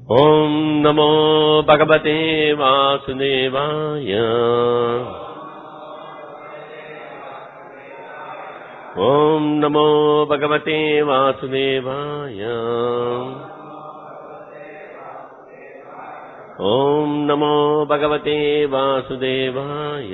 ॐ नमो भगवते वासुदेवाय ॐ नमो भगवते वासुदेवाय ॐ नमो भगवते वासुदेवाय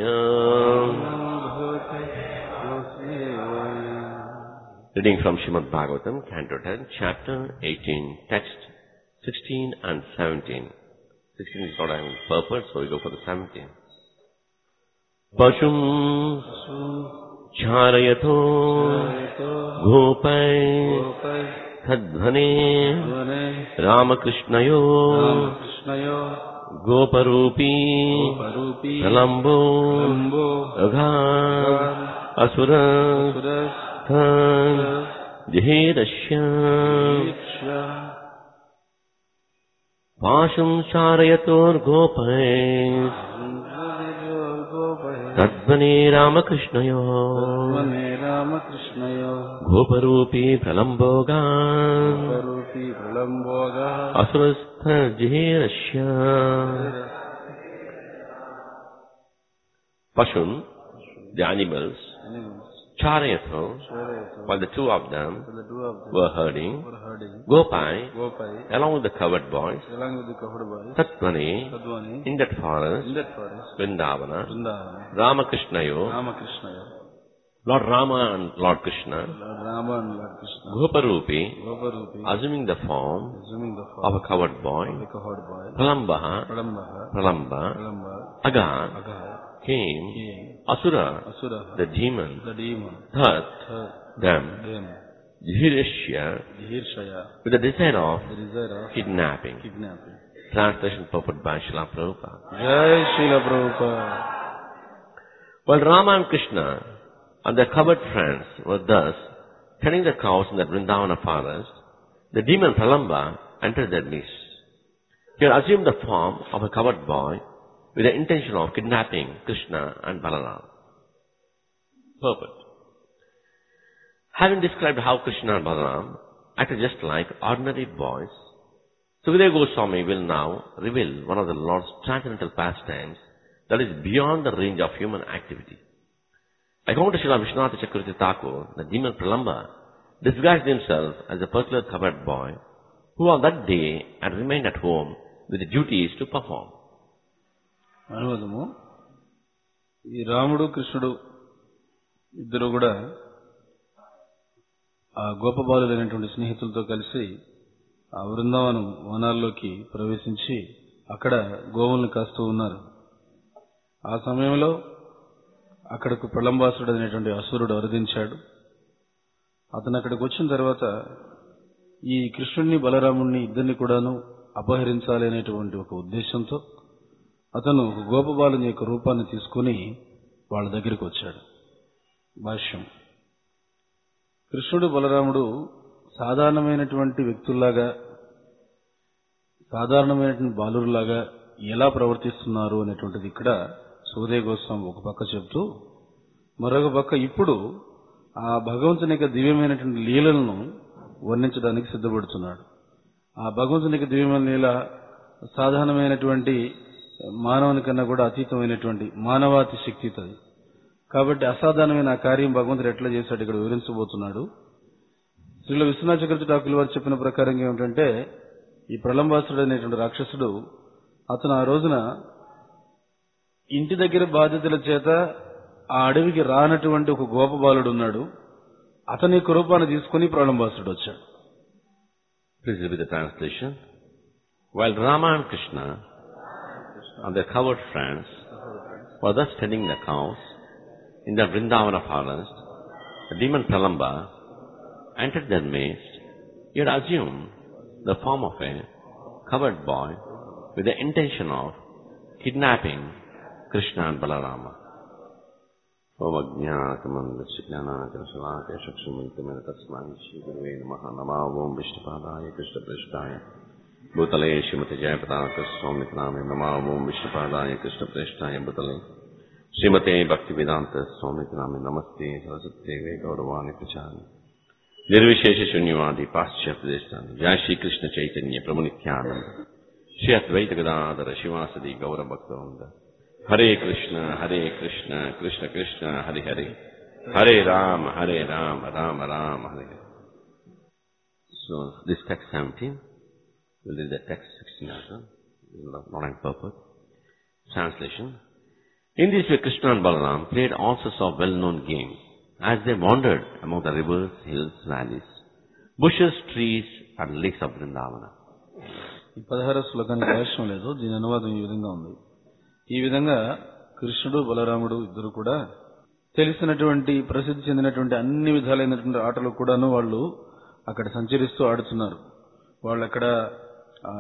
Reading from Srimad Bhagavatam, Canto 10, Chapter 18, Text 16 and 17. 16 is not having purpose, so we go for the 17. Pashum Charayato Gopai Tadhvane Ramakrishnaya కృష్ణయో Goparupi పరూపీ Pralambo లంబో Agha Asura Than Jihirashya పాశం చారయతోర్గోపై తద్వనే రామకృష్ణయో రామకృష్ణయో గోపరూపీ ప్రలంబోగా పరూపీ ప్రళంబోగా అసురస్థజిహేరస్య పశుం ది యానిమల్స్ చారయతో while the two of them were herding Gopai గోపై along with the covered boys along with the covered boy Tatvani తద్వాని in that forest in that forest Vrindavana Brindavana Ramakrishnayo రామకృష్ణయో Lord Rama and Lord Krishna Rama and Lord Krishna Goparupi గోపరూపీ assuming the form assuming the of a covered boy the covered boy Pralambaha Pralamba Pralamba Pralamba Aga అగ came Asura అసుర the demon the demon hurt them them Jihirishya Dhirshaya with the desire of the desire of kidnapping. kidnapping Translation purport by Srila Prabhupada. జై శీల Prabhupada While Rama and Krishna and their covered friends were thus tending the cows in the Vrindavana forest, the demon Pralamba entered their midst. He had assumed the form of a covered boy with the intention of kidnapping Krishna and Balaram. Purport. Having described how Krishna and Balaram acted just like ordinary boys, Sukadeva Goswami will now reveal one of the Lord's transcendental pastimes that is beyond the range of human activity. According to Srila Vishwanath Chakravarti Thakur, the demon Pralamba disguised himself as a particular covered boy who on that day had remained at home with the duties to perform. అనువాదము ఈ రాముడు కృష్ణుడు ఇద్దరు కూడా ఆ గోపబాలులైనటువంటి స్నేహితులతో కలిసి ఆ బృందావనం వనాల్లోకి ప్రవేశించి అక్కడ గోవుల్ని కాస్తూ ఉన్నారు ఆ సమయంలో అక్కడకు ప్రళంబాసుడు అనేటువంటి అసురుడు అరుదించాడు అతను అక్కడికి వచ్చిన తర్వాత ఈ కృష్ణుణ్ణి బలరాముణ్ణి ఇద్దరిని కూడాను అపహరించాలి అనేటువంటి ఒక ఉద్దేశంతో అతను ఒక గోపబాలుని యొక్క రూపాన్ని తీసుకుని వాళ్ళ దగ్గరికి వచ్చాడు భాష్యం కృష్ణుడు బలరాముడు సాధారణమైనటువంటి వ్యక్తుల్లాగా సాధారణమైనటువంటి బాలురులాగా ఎలా ప్రవర్తిస్తున్నారు అనేటువంటిది ఇక్కడ సూర్య గోస్వామి ఒక పక్క చెప్తూ మరొక పక్క ఇప్పుడు ఆ భగవంతుని యొక్క దివ్యమైనటువంటి లీలలను వర్ణించడానికి సిద్ధపడుతున్నాడు ఆ భగవంతుని యొక్క దివ్యమైన లీల సాధారణమైనటువంటి మానవుని కన్నా కూడా అతీతమైనటువంటి మానవాతి శక్తి అది కాబట్టి అసాధారణమైన ఆ కార్యం భగవంతుడు ఎట్లా చేశాడు ఇక్కడ వివరించబోతున్నాడు శ్రీల విశ్వనాథ చక్రవర్తి ఠాకులు వారు చెప్పిన ప్రకారం ఏమిటంటే ఈ ప్రళంబాసుడు అనేటువంటి రాక్షసుడు అతను ఆ రోజున ఇంటి దగ్గర బాధ్యతల చేత ఆ అడవికి రానటువంటి ఒక గోపబాలుడు ఉన్నాడు అతని యొక్క రూపాన్ని తీసుకుని ప్రళంబాసుడు వచ్చాడు Please read the translation. While Rama and Krishna and their covered friends were thus tending the cows in the Vrindavana forest, the demon Pralamba entered their midst. He had assumed the form of a covered boy with the intention of kidnapping Krishna and Balarama. ఓం అజ్ఞాతమందస్య జ్ఞానాచరశలాకయ చక్షుమంతమైన తస్మై శ్రీ గురువే నమః నమా ఓం విష్ణుపాదాయ కృష్ణప్రేష్టాయ భూతలే శ్రీమతి జయపతాక స్వామి నామే నమా ఓం విష్ణుపాదాయ కృష్ణప్రేష్టాయ భూతలే శ్రీమతే భక్తి వేదాంత స్వామి నామే నమస్తే సరస్వతే గౌరవాన్ని ప్రచారం నిర్విశేష శూన్యవాది పాశ్చాత్య దేశాన్ని జయ Srikrishna Chaitanya ప్రమునిత్యానంద Shri Advaita Gadadhara Shivasadi Gaura Bhakta Hare Krishna, Hare Krishna, Krishna Krishna, Hare Hare. Hare Ram, Hare Ram, Ram Ram, Hare Hare. So this text 17, we'll read the text 16 also, not not on purpose. Translation. In this way Krishna and Balaram played all sorts of well-known games as they wandered among the rivers, hills, valleys, bushes, trees and lakes of Vrindavana. ఈ పదహార శ్లోకానికి భాష్యం లేదు దీని అనువాదం ఈ విధంగా ఉంది ఈ విధంగా కృష్ణుడు బలరాముడు ఇద్దరు కూడా తెలిసినటువంటి ప్రసిద్ధి చెందినటువంటి అన్ని విధాలైనటువంటి ఆటలు కూడాను వాళ్ళు అక్కడ సంచరిస్తూ ఆడుతున్నారు వాళ్ళు అక్కడ ఆ,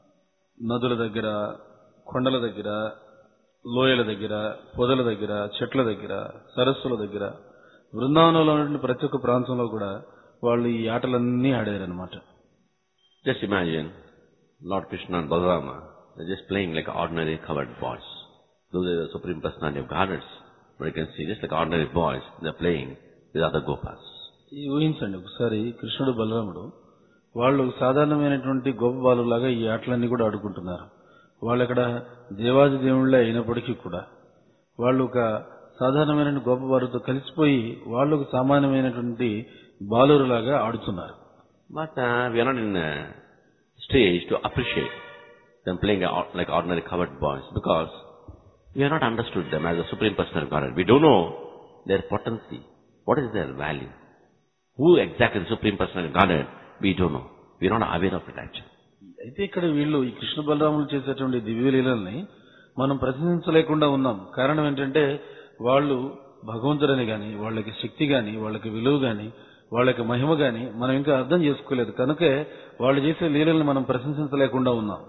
నదుల దగ్గర కొండల దగ్గర లోయల దగ్గర పొదల దగ్గర చెట్ల దగ్గర సరస్సుల దగ్గర బృందావనంలో ఉన్నటువంటి ప్రతి ఒక్క ప్రాంతంలో కూడా వాళ్ళు ఈ ఆటలన్నీ ఆడారనమాట Just imagine Lord Krishna and Balarama, they're just playing like ordinary covered boys. Those are the Supreme Personality of Godheads. But you can see just like ordinary boys, they're playing with other gopas. ఈ ఊహించండి ఒకసారి కృష్ణుడు బలరాముడు వాళ్ళు సాధారణమైనటువంటి గొప్ప బాలులాగా ఈ ఆటలన్నీ కూడా ఆడుకుంటున్నారు వాళ్ళు అక్కడ దేవాది దేవుళ్ళే అయినప్పటికీ కూడా వాళ్ళు ఒక సాధారణమైన గొప్ప వారితో కలిసిపోయి వాళ్ళు ఒక సామాన్యమైనటువంటి బాలురులాగా ఆడుతున్నారు But uh, we are not in a stage to appreciate them playing out like ordinary covered boys because we have not understood them as a Supreme Personality of Godhead. We don't know their potency. What is their value? Who exactly is the Supreme Personality of Godhead? We don't know. We are not aware of it actually. అయితే ఇక్కడ వీళ్ళు ఈ కృష్ణ బలరాములు చేసేటువంటి దివ్యలీలల్ని మనం ప్రశ్నించలేకుండా ఉన్నాం కారణం ఏంటంటే వాళ్ళు భగవంతుడని గాని వాళ్ళకి శక్తి గాని వాళ్ళకి విలువ గాని వాళ్ళకి మహిమ గాని మనం ఇంకా అర్థం చేసుకోలేదు కనుకే వాళ్ళు చేసే లీలల్ని మనం ప్రశంసించలేకుండా ఉన్నాం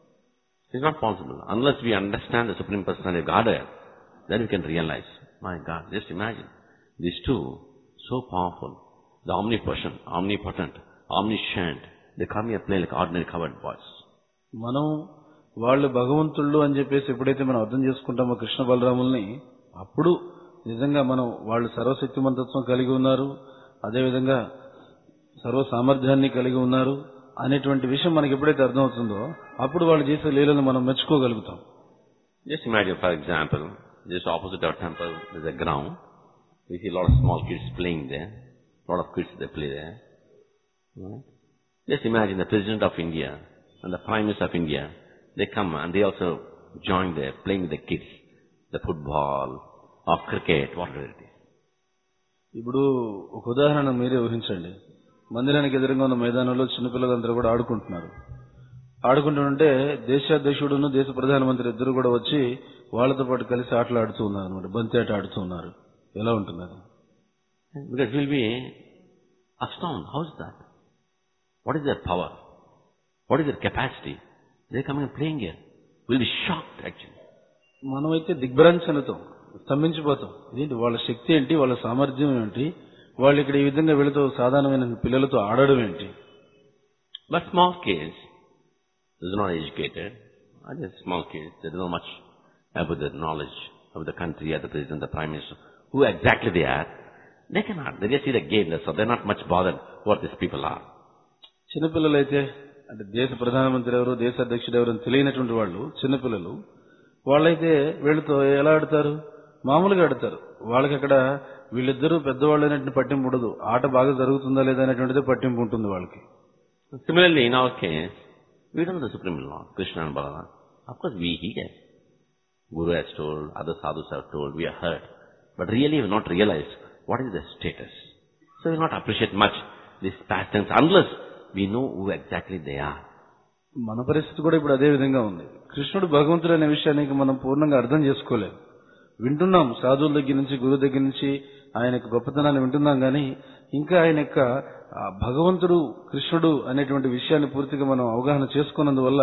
It's not possible. Unless we understand the Supreme Personality of Godhead, then we can realize, my God, just imagine, these two, so powerful, the omnipotent, omnipotent, omniscient, they come here play like ordinary covered boys. మనం వాళ్ళు భగవంతుళ్ళు అని చెప్పేసి ఎప్పుడైతే మనం అర్థం చేసుకుంటామో కృష్ణ బలరాముల్ని అప్పుడు నిజంగా మనం వాళ్ళు సర్వశక్తిమంతత్వం కలిగి ఉన్నారు అదేవిధంగా సర్వ సామర్థ్యాన్ని కలిగి ఉన్నారు అనేటువంటి విషయం మనకి ఎప్పుడైతే అర్థమవుతుందో అప్పుడు వాళ్ళు చేసే లీలను మనం మెచ్చుకోగలుగుతాం Just imagine, for example, just opposite our temple, there's a ground. We see a lot of small kids playing there. A lot of kids, they play there. Right? Just imagine the President of India and the Prime Minister of India, they come and they also join there, playing with the kids. The football, or cricket, whatever it is. ఇప్పుడు ఒక ఉదాహరణ మీరే ఊహించండి మందిరానికి ఎదురుగా ఉన్న మైదానంలో చిన్నపిల్లలందరూ కూడా ఆడుకుంటున్నారు ఆడుకుంటుంటే దేశాధ్యక్షుడును దేశ ప్రధానమంత్రి ఇద్దరు కూడా వచ్చి వాళ్ళతో పాటు కలిసి ఆటలు ఆడుతూ ఉన్నారు అనమాట బంతి ఆట ఆడుతూ ఉన్నారు ఎలా ఉంటుంది అది Because we'll be astounded. How is that? What is their power? What is their capacity? They're coming and playing here. We'll be shocked actually. మనమైతే దిగ్భ్రాంచనతో స్తంభించిపోతాం ఇదేంటి వాళ్ళ శక్తి ఏంటి వాళ్ళ సామర్థ్యం ఏంటి వాళ్ళు ఇక్కడ ఈ విధంగా వెళుతూ సాధారణమైన పిల్లలతో ఆడడం ఏంటి But small kids, those not educated, are just small kids, they don't know much about the knowledge of the country, or the president, the prime minister, who exactly they are. They cannot. They just see the game, that's all. They're not much bothered what these people are. చిన్నపిల్లలైతే అంటే దేశ ప్రధానమంత్రి ఎవరు దేశ అధ్యక్షుడు ఎవరు అని తెలియనటువంటి వాళ్ళు చిన్నపిల్లలు వాళ్ళైతే వీళ్ళతో ఎలా ఆడతారు మామూలుగా ఆడతారు వాళ్ళకి అక్కడ వీళ్ళిద్దరూ పెద్దవాళ్ళు అనేటువంటి పట్టింపు ఉండదు ఆట బాగా జరుగుతుందా లేదా అనేటువంటిది పట్టింపు ఉంటుంది వాళ్ళకి Similarly, in our case, we don't know the Supreme Lord, Krishna and Balaram. Of course, we hear. Guru has told, other sadhus have told, we have heard. But really, we have not realized what is their status. So we will not appreciate much these pastimes unless we know who exactly they are. మన పరిస్థితి కూడా ఇప్పుడు అదే విధంగా ఉంది కృష్ణుడు భగవంతుడు అనే విషయానికి మనం పూర్ణంగా అర్థం చేసుకోలేము వింటున్నాం సాధువుల దగ్గర నుంచి గురువు దగ్గర నుంచి ఆయన యొక్క గొప్పతనాన్ని వింటున్నాం కానీ ఇంకా ఆయన యొక్క ఆ భగవంతుడు కృష్ణుడు అనేటువంటి విషయాన్ని పూర్తిగా మనం అవగాహన చేసుకున్నందువల్ల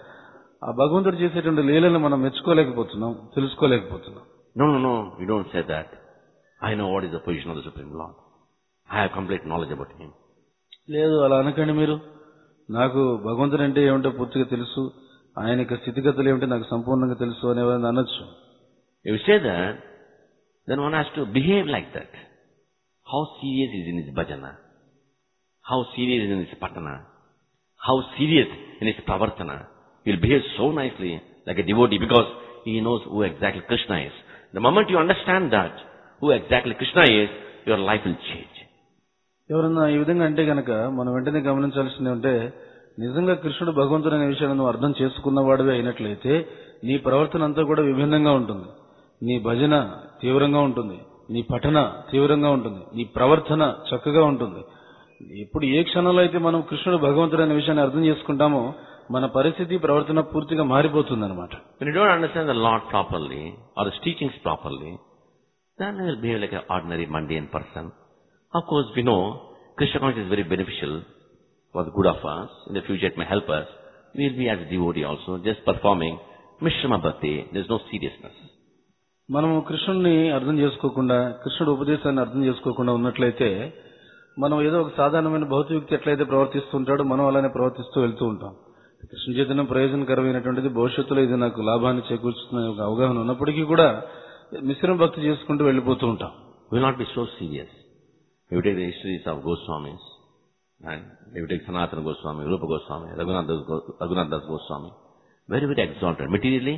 ఆ భగవంతుడు చేసేటువంటి లీలను మనం మెచ్చుకోలేకపోతున్నాం తెలుసుకోలేకపోతున్నాం No, no, no, we don't say that. I know what is the position of the Supreme Lord. I have complete knowledge about Him. లేదు అలా అనకండి మీరు నాకు భగవంతుడు అంటే ఏమిటో పూర్తిగా తెలుసు ఆయన యొక్క స్థితిగతులు ఏమిటో నాకు సంపూర్ణంగా తెలుసు అనేవారిని అనొచ్చు If you say that, then one has to behave like that. How serious is in his bhajana? How serious is in his patana? How serious in his pravartana? He'll behave so nicely, like a devotee, because he knows who exactly Krishna is. The moment you understand that, who exactly Krishna is, your life will change. ఎవరన్నా ఈ విధంగా అంటే గనక మనం వెంటనే గమనించాల్సింది అంటే నిజంగా కృష్ణుడు భగవంతుడు అనే విషయాన్ని నువ్వు అర్థం చేసుకున్నవాడివి అయినట్లయితే నీ ప్రవర్తన అంతా కూడా విభిన్నంగా ఉంటుంది నీ భజన తీవ్రంగా ఉంటుంది నీ పఠన తీవ్రంగా ఉంటుంది నీ ప్రవర్తన చక్కగా ఉంటుంది ఇప్పుడు ఏ క్షణంలో అయితే మనం కృష్ణుడు భగవంతుడు అనే విషయాన్ని అర్థం చేసుకుంటామో మన పరిస్థితి ప్రవర్తన పూర్తిగా మారిపోతుంది అనమాట When you don't understand the Lord properly, or His teachings properly, then you will behave like an ordinary mundane person. Of course, we know Krishna consciousness is very beneficial for the good of us. In the future, it may help us. We will be as a devotee also, just performing Mishrama Bhakti. There is no seriousness. మనము కృష్ణుడిని అర్థం చేసుకోకుండా కృష్ణుడు ఉపదేశాన్ని అర్థం చేసుకోకుండా ఉన్నట్లయితే మనం ఏదో ఒక సాధారణమైన భౌతిక వ్యక్తి ఎట్లయితే ప్రవర్తిస్తుంటాడో మనం అలానే ప్రవర్తిస్తూ వెళ్తూ ఉంటాం కృష్ణ చైతన్యం ప్రయోజనకరమైనటువంటిది భవిష్యత్తులో ఇది నాకు లాభాన్ని చేకూర్చుతున్న ఒక అవగాహన ఉన్నప్పటికీ కూడా మిశ్రమ భక్తి చేసుకుంటూ వెళ్ళిపోతూ ఉంటాం We will not be so serious. If you take the histories of Goswamis, and if you take Sanatana Goswami, Rupa Goswami, Raghunath Das, Go- Raghunath Das Goswami, very, very exalted. Materially,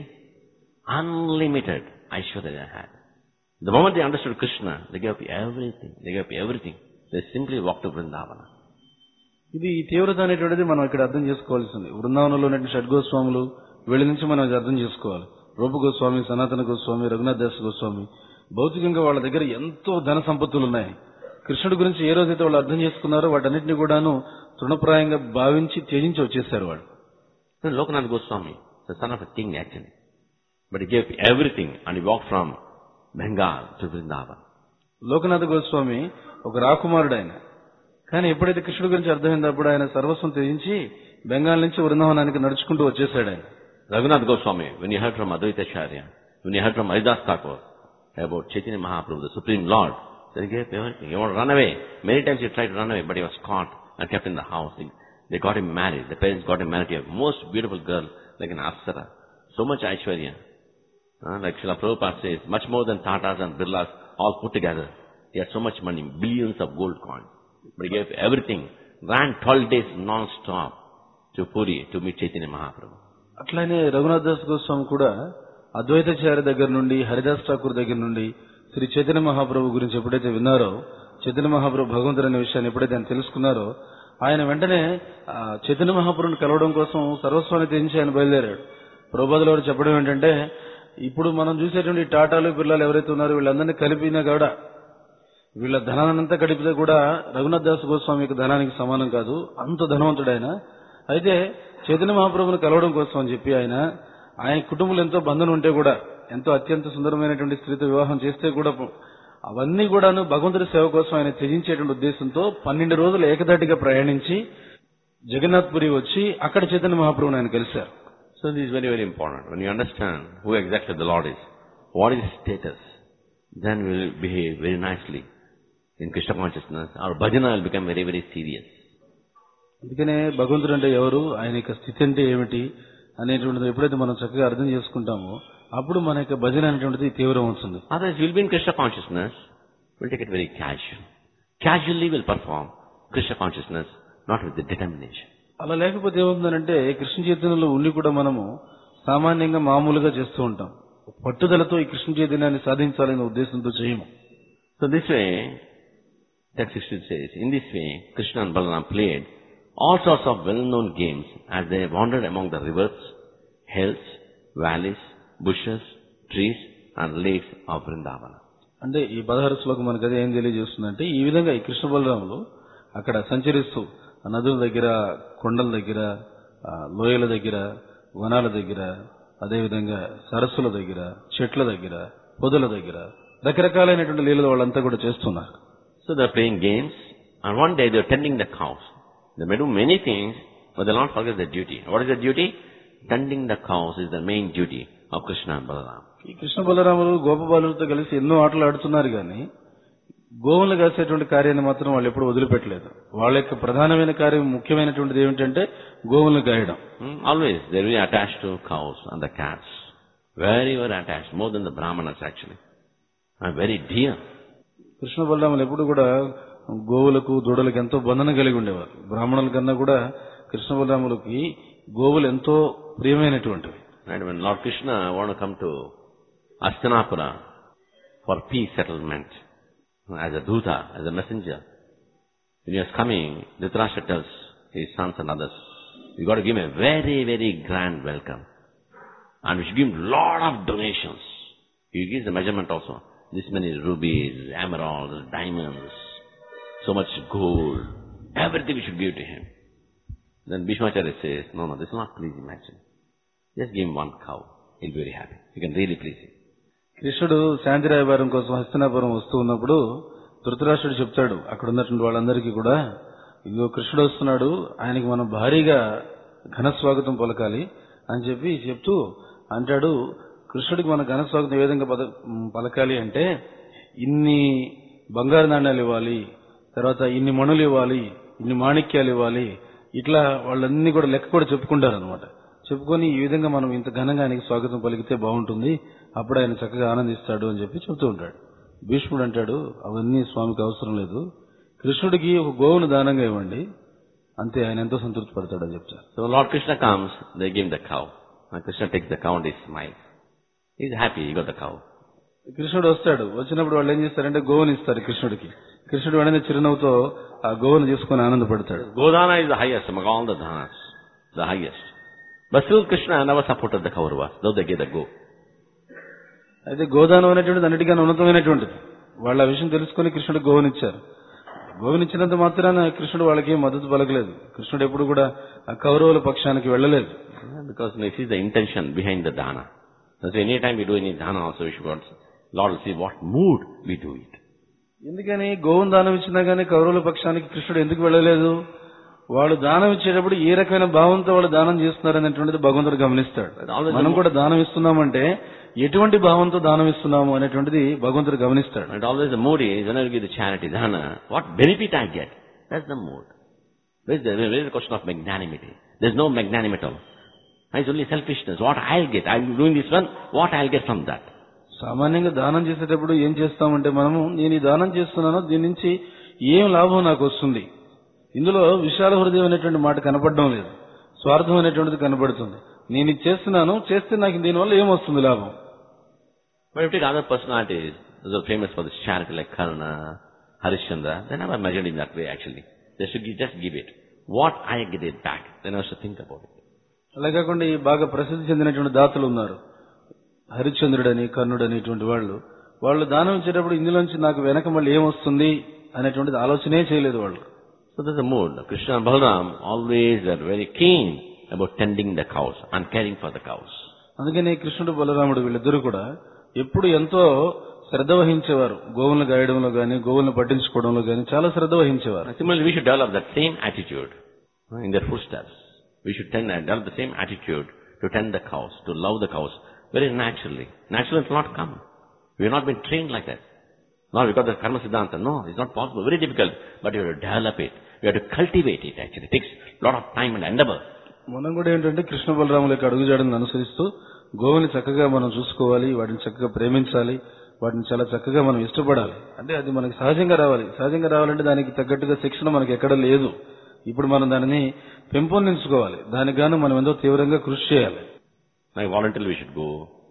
unlimited Aishwarya they had. The moment they understood Krishna, they gave up everything. They gave up everything. They simply walked to Vrindavana. ఇది ఈ తీవ్రత అనేటువంటిది మనం ఇక్కడ అర్థం చేసుకోవాల్సింది బృందావనంలో ఉన్నటువంటి షడ్గోస్వాములు వీళ్ళ నుంచి మనం అది అర్థం చేసుకోవాలి రూప గోస్వామి సనాతన గోస్వామి రఘునాథ్ దాస్ గోస్వామి భౌతికంగా వాళ్ళ దగ్గర ఎంతో ధన సంపత్తులు ఉన్నాయి కృష్ణుడి గురించి ఏ రోజైతే వాళ్ళు అర్థం చేసుకున్నారో వాటన్నిటిని కూడాను తృణప్రాయంగా భావించి త్యజించి వచ్చేసారు వాళ్ళు Then Lokanath Goswami, the son of a king actually. But he gave up everything and he walked from Bengal to Vrindavan. Lokanatha Goswami ఒక రాకుమారుడు ఆయన కానీ ఎప్పుడైతే కృష్ణుడి గురించి అర్థమైందో అప్పుడు ఆయన సర్వస్వం త్యజించి బెంగాల్ నుంచి వృందావనానికి నడుచుకుంటూ వచ్చేసాడు ఆయన Raghunath Goswami, when you heard from Advaita Acharya, when you heard from Haridas Thakur about Chaitanya Mahaprabhu, the Supreme Lord, then he gave up everything. He wanted to run away. Many times he tried to run away, but he was caught and kept in the house. He- They got him married. The parents got him married to a most beautiful girl, like an Apsara. So much Aishwarya. Uh, like Srila Prabhupada says, much more than Tatas and Birlas all put together. He had so much money, billions of gold coins. But he gave everything. Ran 12 days non-stop to Puri to meet Chaitanya Mahaprabhu. అట్లానే రఘునాథ్ దాస్ గోస్వామి కూడా అద్వైతాచార్య దగ్గర నుండి హరిదాస్ ఠాకూర్ దగ్గర నుండి శ్రీ చైతన్య మహాప్రభు గురించి ఎప్పుడైతే విన్నారో చైతన్య మహాప్రభు భగవంతుడు అనే విషయాన్ని ఎప్పుడైతే ఆయన తెలుసుకున్నారో ఆయన వెంటనే ఆ, చైతన్య మహాప్రభుని కలవడం కోసం సర్వస్వాన్ని తెంచి ఆయన బయలుదేరాడు ప్రభుపాదులు వారు చెప్పడం ఏంటంటే ఇప్పుడు మనం చూసేటువంటి ఈ టాటాలు పిల్లలు ఎవరైతే ఉన్నారో వీళ్ళందరినీ కలిపినా కూడా వీళ్ళ ధనానంతా గడిపితే కూడా రఘునాథ్ దాస్ గోస్వామి యొక్క ధనానికి సమానం కాదు అంత ధనవంతుడు ఆయన అయితే చైతన్య మహాప్రభుని కలవడం కోసం అని చెప్పి ఆయన ఆయన కుటుంబంలో ఎంతో బంధం ఉంటే కూడా ఎంతో అత్యంత సుందరమైనటువంటి స్త్రీతో వివాహం చేస్తే కూడా అవన్నీ కూడాను భగవంతుడి సేవ కోసం ఆయన త్యజించేటువంటి ఉద్దేశంతో పన్నెండు రోజులు ఏకదాటిగా ప్రయాణించి జగన్నాథ్పురి వచ్చి అక్కడ చైతన్య మహాప్రభుని ఆయన కలిశారు So this is very, very important. When you understand who exactly the Lord is, what is his status, then we will behave very nicely in Krishna consciousness. Our bhajana will become very, very serious. అందుకనే భగవంతుడు అంటే ఎవరు ఆయన యొక్క స్థితి అంటే ఏమిటి అనేటువంటిది ఎప్పుడైతే మనం చక్కగా అర్థం చేసుకుంటామో అప్పుడు మన యొక్క భజన అనేటువంటిది తీవ్రం అవుతుంది Otherwise, we'll be in Krishna consciousness, we'll take it very casual. Casually we'll perform Krishna consciousness, not with the determination. అలా లేకపోతే ఏమవుతుందంటే కృష్ణ చైతన్యంలో ఉండి కూడా మనము సామాన్యంగా మామూలుగా చేస్తూ ఉంటాం పట్టుదలతో ఈ కృష్ణ చైతన్యాన్ని సాధించాలనే ఉద్దేశంతో చేయము So this way, text 16 says, in this way, Krishna and Balaram played all sorts of well-known games as they wandered among the rivers, hills, valleys, bushes, trees, and lakes of Vrindavana. అంటే ఈ పదహారు శ్లోకం మనకు అదే ఏం తెలియజేస్తుందంటే ఈ విధంగా ఈ కృష్ణ బలరాములు అక్కడ సంచరిస్తూ ఆ నదుల దగ్గర కొండల దగ్గర ఆ లోయల దగ్గర వనాల దగ్గర అదేవిధంగా సరస్సుల దగ్గర చెట్ల దగ్గర పొదల దగ్గర రకరకాలైనటువంటి లీలలు వాళ్ళంతా కూడా చేస్తున్నారు So they're playing games, and one day they're tending the cows. They may do many things, but they'll not forget their duty. What is their duty? Tending the cows is the main duty of Krishna and Balaram. ఈ కృష్ణ బలరాములు గోపబాలులతో కలిసి ఎన్నో ఆటలు ఆడుతున్నారు కానీ గోవులు కాసేటువంటి కార్యాన్ని మాత్రం వాళ్ళు ఎప్పుడు వదిలిపెట్టలేదు వాళ్ళ యొక్క ప్రధానమైన కార్యం ముఖ్యమైనటువంటిది ఏమిటంటే గోవులను గాయడం Hmm? Always they're very attached to cows and the cats. Very, very attached, more than the Brahmanas actually. And very dear. Krishna బలరాములు ఎప్పుడు కూడా గోవులకు దూడలకు ఎంతో బంధన కలిగి ఉండేవారు బ్రాహ్మణుల కన్నా కూడా కృష్ణ బలరాములకి గోవులు ఎంతో ప్రియమైనటువంటివి Right? When Lord Krishna want to come to Astinapura for peace settlement, as a Dhuta, as a messenger, when he was coming, Dhritarashtra tells his sons and others, you got to give him a very, very grand welcome. And we should give him lot of donations. He gives the measurement also. This many rubies, emeralds, diamonds, so much gold. Everything we should give to him. Then Bhishmacharya says, no, no, this will not please him actually. Just give him one cow. He'll be very happy. You can really please him. కృష్ణుడు శాంతి రాయబారం కోసం హస్తినాపురం వస్తూ ఉన్నప్పుడు ధృతరాష్ట్రుడు చెప్తాడు అక్కడ ఉన్నటువంటి వాళ్ళందరికీ కూడా ఇదిగో కృష్ణుడు వస్తున్నాడు ఆయనకి మనం భారీగా ఘన స్వాగతం పలకాలి అని చెప్పి చెప్తూ అంటాడు కృష్ణుడికి మన ఘన స్వాగతం ఏ విధంగా పద- మ్, పలకాలి అంటే ఇన్ని బంగారు నాణ్యాలు ఇవ్వాలి తర్వాత ఇన్ని మణులు ఇవ్వాలి ఇన్ని మాణిక్యాలు ఇవ్వాలి ఇట్లా వాళ్ళన్నీ కూడా లెక్క కూడా చెప్పుకుంటారు అనమాట చెప్పుకొని ఈ విధంగా మనం ఇంత ఘనంగా ఆయనకి స్వాగతం పలికితే బాగుంటుంది అప్పుడు ఆయన చక్కగా ఆనందిస్తాడు అని చెప్పి చెబుతూ ఉంటాడు భీష్ముడు అంటాడు అవన్నీ స్వామికి అవసరం లేదు కృష్ణుడికి ఒక గోవును దానంగా ఇవ్వండి అంతే ఆయన ఎంతో సంతృప్తి పడతాడని చెప్తారు So when Lord Krishna comes, they give him the cow. And Krishna takes the cow and he smiles. He's happy, he got the cow. కృష్ణుడు వస్తాడు వచ్చినప్పుడు వాళ్ళు ఏం చేస్తారంటే గోవుని ఇస్తారు కృష్ణుడికి కృష్ణుడు వెంటనే చిరునవ్వుతో ఆ గోవును తీసుకొని ఆనందపడతాడు Godana is the highest among all the dhanas. The highest. But still Krishna never supported the Kauravas, though they gave the go. అయితే గోదానం అనేటువంటిది అన్నిటికన్నా ఉన్నతమైనటువంటిది వాళ్ళ ఆ విషయం తెలుసుకొని కృష్ణుడు గోవునిచ్చారు గోవునిచ్చినంత మాత్రాన కృష్ణుడు వాళ్ళకి ఏం మద్దతు పలకలేదు కృష్ణుడు ఎప్పుడు కూడా ఆ కౌరవుల పక్షానికి వెళ్ళలేదు Because you see the intention behind the dana. So anytime we do any dana also, we should want, Lord will see what mood we do it. ఎందుకని గోవును దానం ఇచ్చినా గానీ కౌరవుల పక్షానికి కృష్ణుడు ఎందుకు వెళ్ళలేదు వాళ్ళు దానం ఇచ్చేటప్పుడు ఏ రకమైన భావంతో వాళ్ళు దానం చేస్తున్నారు అనేటువంటిది భగవంతుడు గమనిస్తాడు మనం కూడా దానం ఇస్తున్నామంటే ఎటువంటి భావంతో దానం ఇస్తున్నాము అనేటువంటిది భగవంతుడు గమనిస్తాడు And always the mood is, when I give the charity dana, what benefit I get? That's the mood. Where is the, where is the question of magnanimity? There's no magnanimity. It's only selfishness. What I'll get. I'm doing this one, what I'll get from that. సామాన్యంగా దానం చేసేటప్పుడు ఏం చేస్తామంటే మనము నేను ఈ దానం చేస్తున్నాను దీని నుంచి ఏం లాభం నాకు వస్తుంది ఇందులో విశాల హృదయం అనేటువంటి మాట కనపడడం లేదు స్వార్థం అనేటువంటిది కనపడుతుంది నేను ఇది చేస్తున్నాను చేస్తే నాకు దీనివల్ల ఏం వస్తుంది లాభం But if you take other personalities, those are famous for this charity like Karna, Harishchandra, they never measured in that way actually. They should give, just give it. What I get it back, they never should think about it. అలా కాకుండా ఈ బాగా ప్రసిద్ధి చెందినటువంటి దాతలు ఉన్నారు హరిశ్చంద్రుడని కర్ణుడని ఇటువంటి వాళ్ళు వాళ్ళు దానం ఇచ్చేటప్పుడు ఇందులోంచి నాకు వెనక మళ్ళీ ఏమొస్తుంది అనేటువంటిది ఆలోచనే చేయలేదు వాళ్ళు So there's a mood. Krishna and Balaram always are very keen about tending the cows and caring for the cows. అందుకని కృష్ణుడు బలరాముడు వీళ్ళిద్దరూ కూడా ఎప్పుడు ఎంతో శ్రద్ధ వహించేవారు గోవులను గాయడంలో గాని గోవులను పట్టించుకోవడంలో గాని చాలా శ్రద్ధ వహించేవారు Similarly, we should develop that same attitude uh, in their footsteps. We should tend and develop the same attitude to tend the cows, to love the cows very naturally. Naturally, it will not come. We have not been trained like that. Now we got the karma siddhanta. No, it's not possible. Very difficult. But you have to develop it. You have to cultivate it actually. It takes a lot of time and endeavor. మనం కూడా ఏంటంటే కృష్ణ బలరాముల యొక్క అడుగుజాడలను అనుసరిస్తూ గోవుని చక్కగా మనం చూసుకోవాలి వాటిని చక్కగా ప్రేమించాలి వాటిని చాలా చక్కగా మనం ఇష్టపడాలి అంటే అది మనకి సహజంగా రావాలి సహజంగా రావాలంటే దానికి తగ్గట్టుగా శిక్షణ మనకి ఎక్కడ లేదు ఇప్పుడు మనం దానిని పెంపొందించుకోవాలి దానికి గాను మనం ఎంతో తీవ్రంగా కృషి చేయాలి Like voluntarily we should go,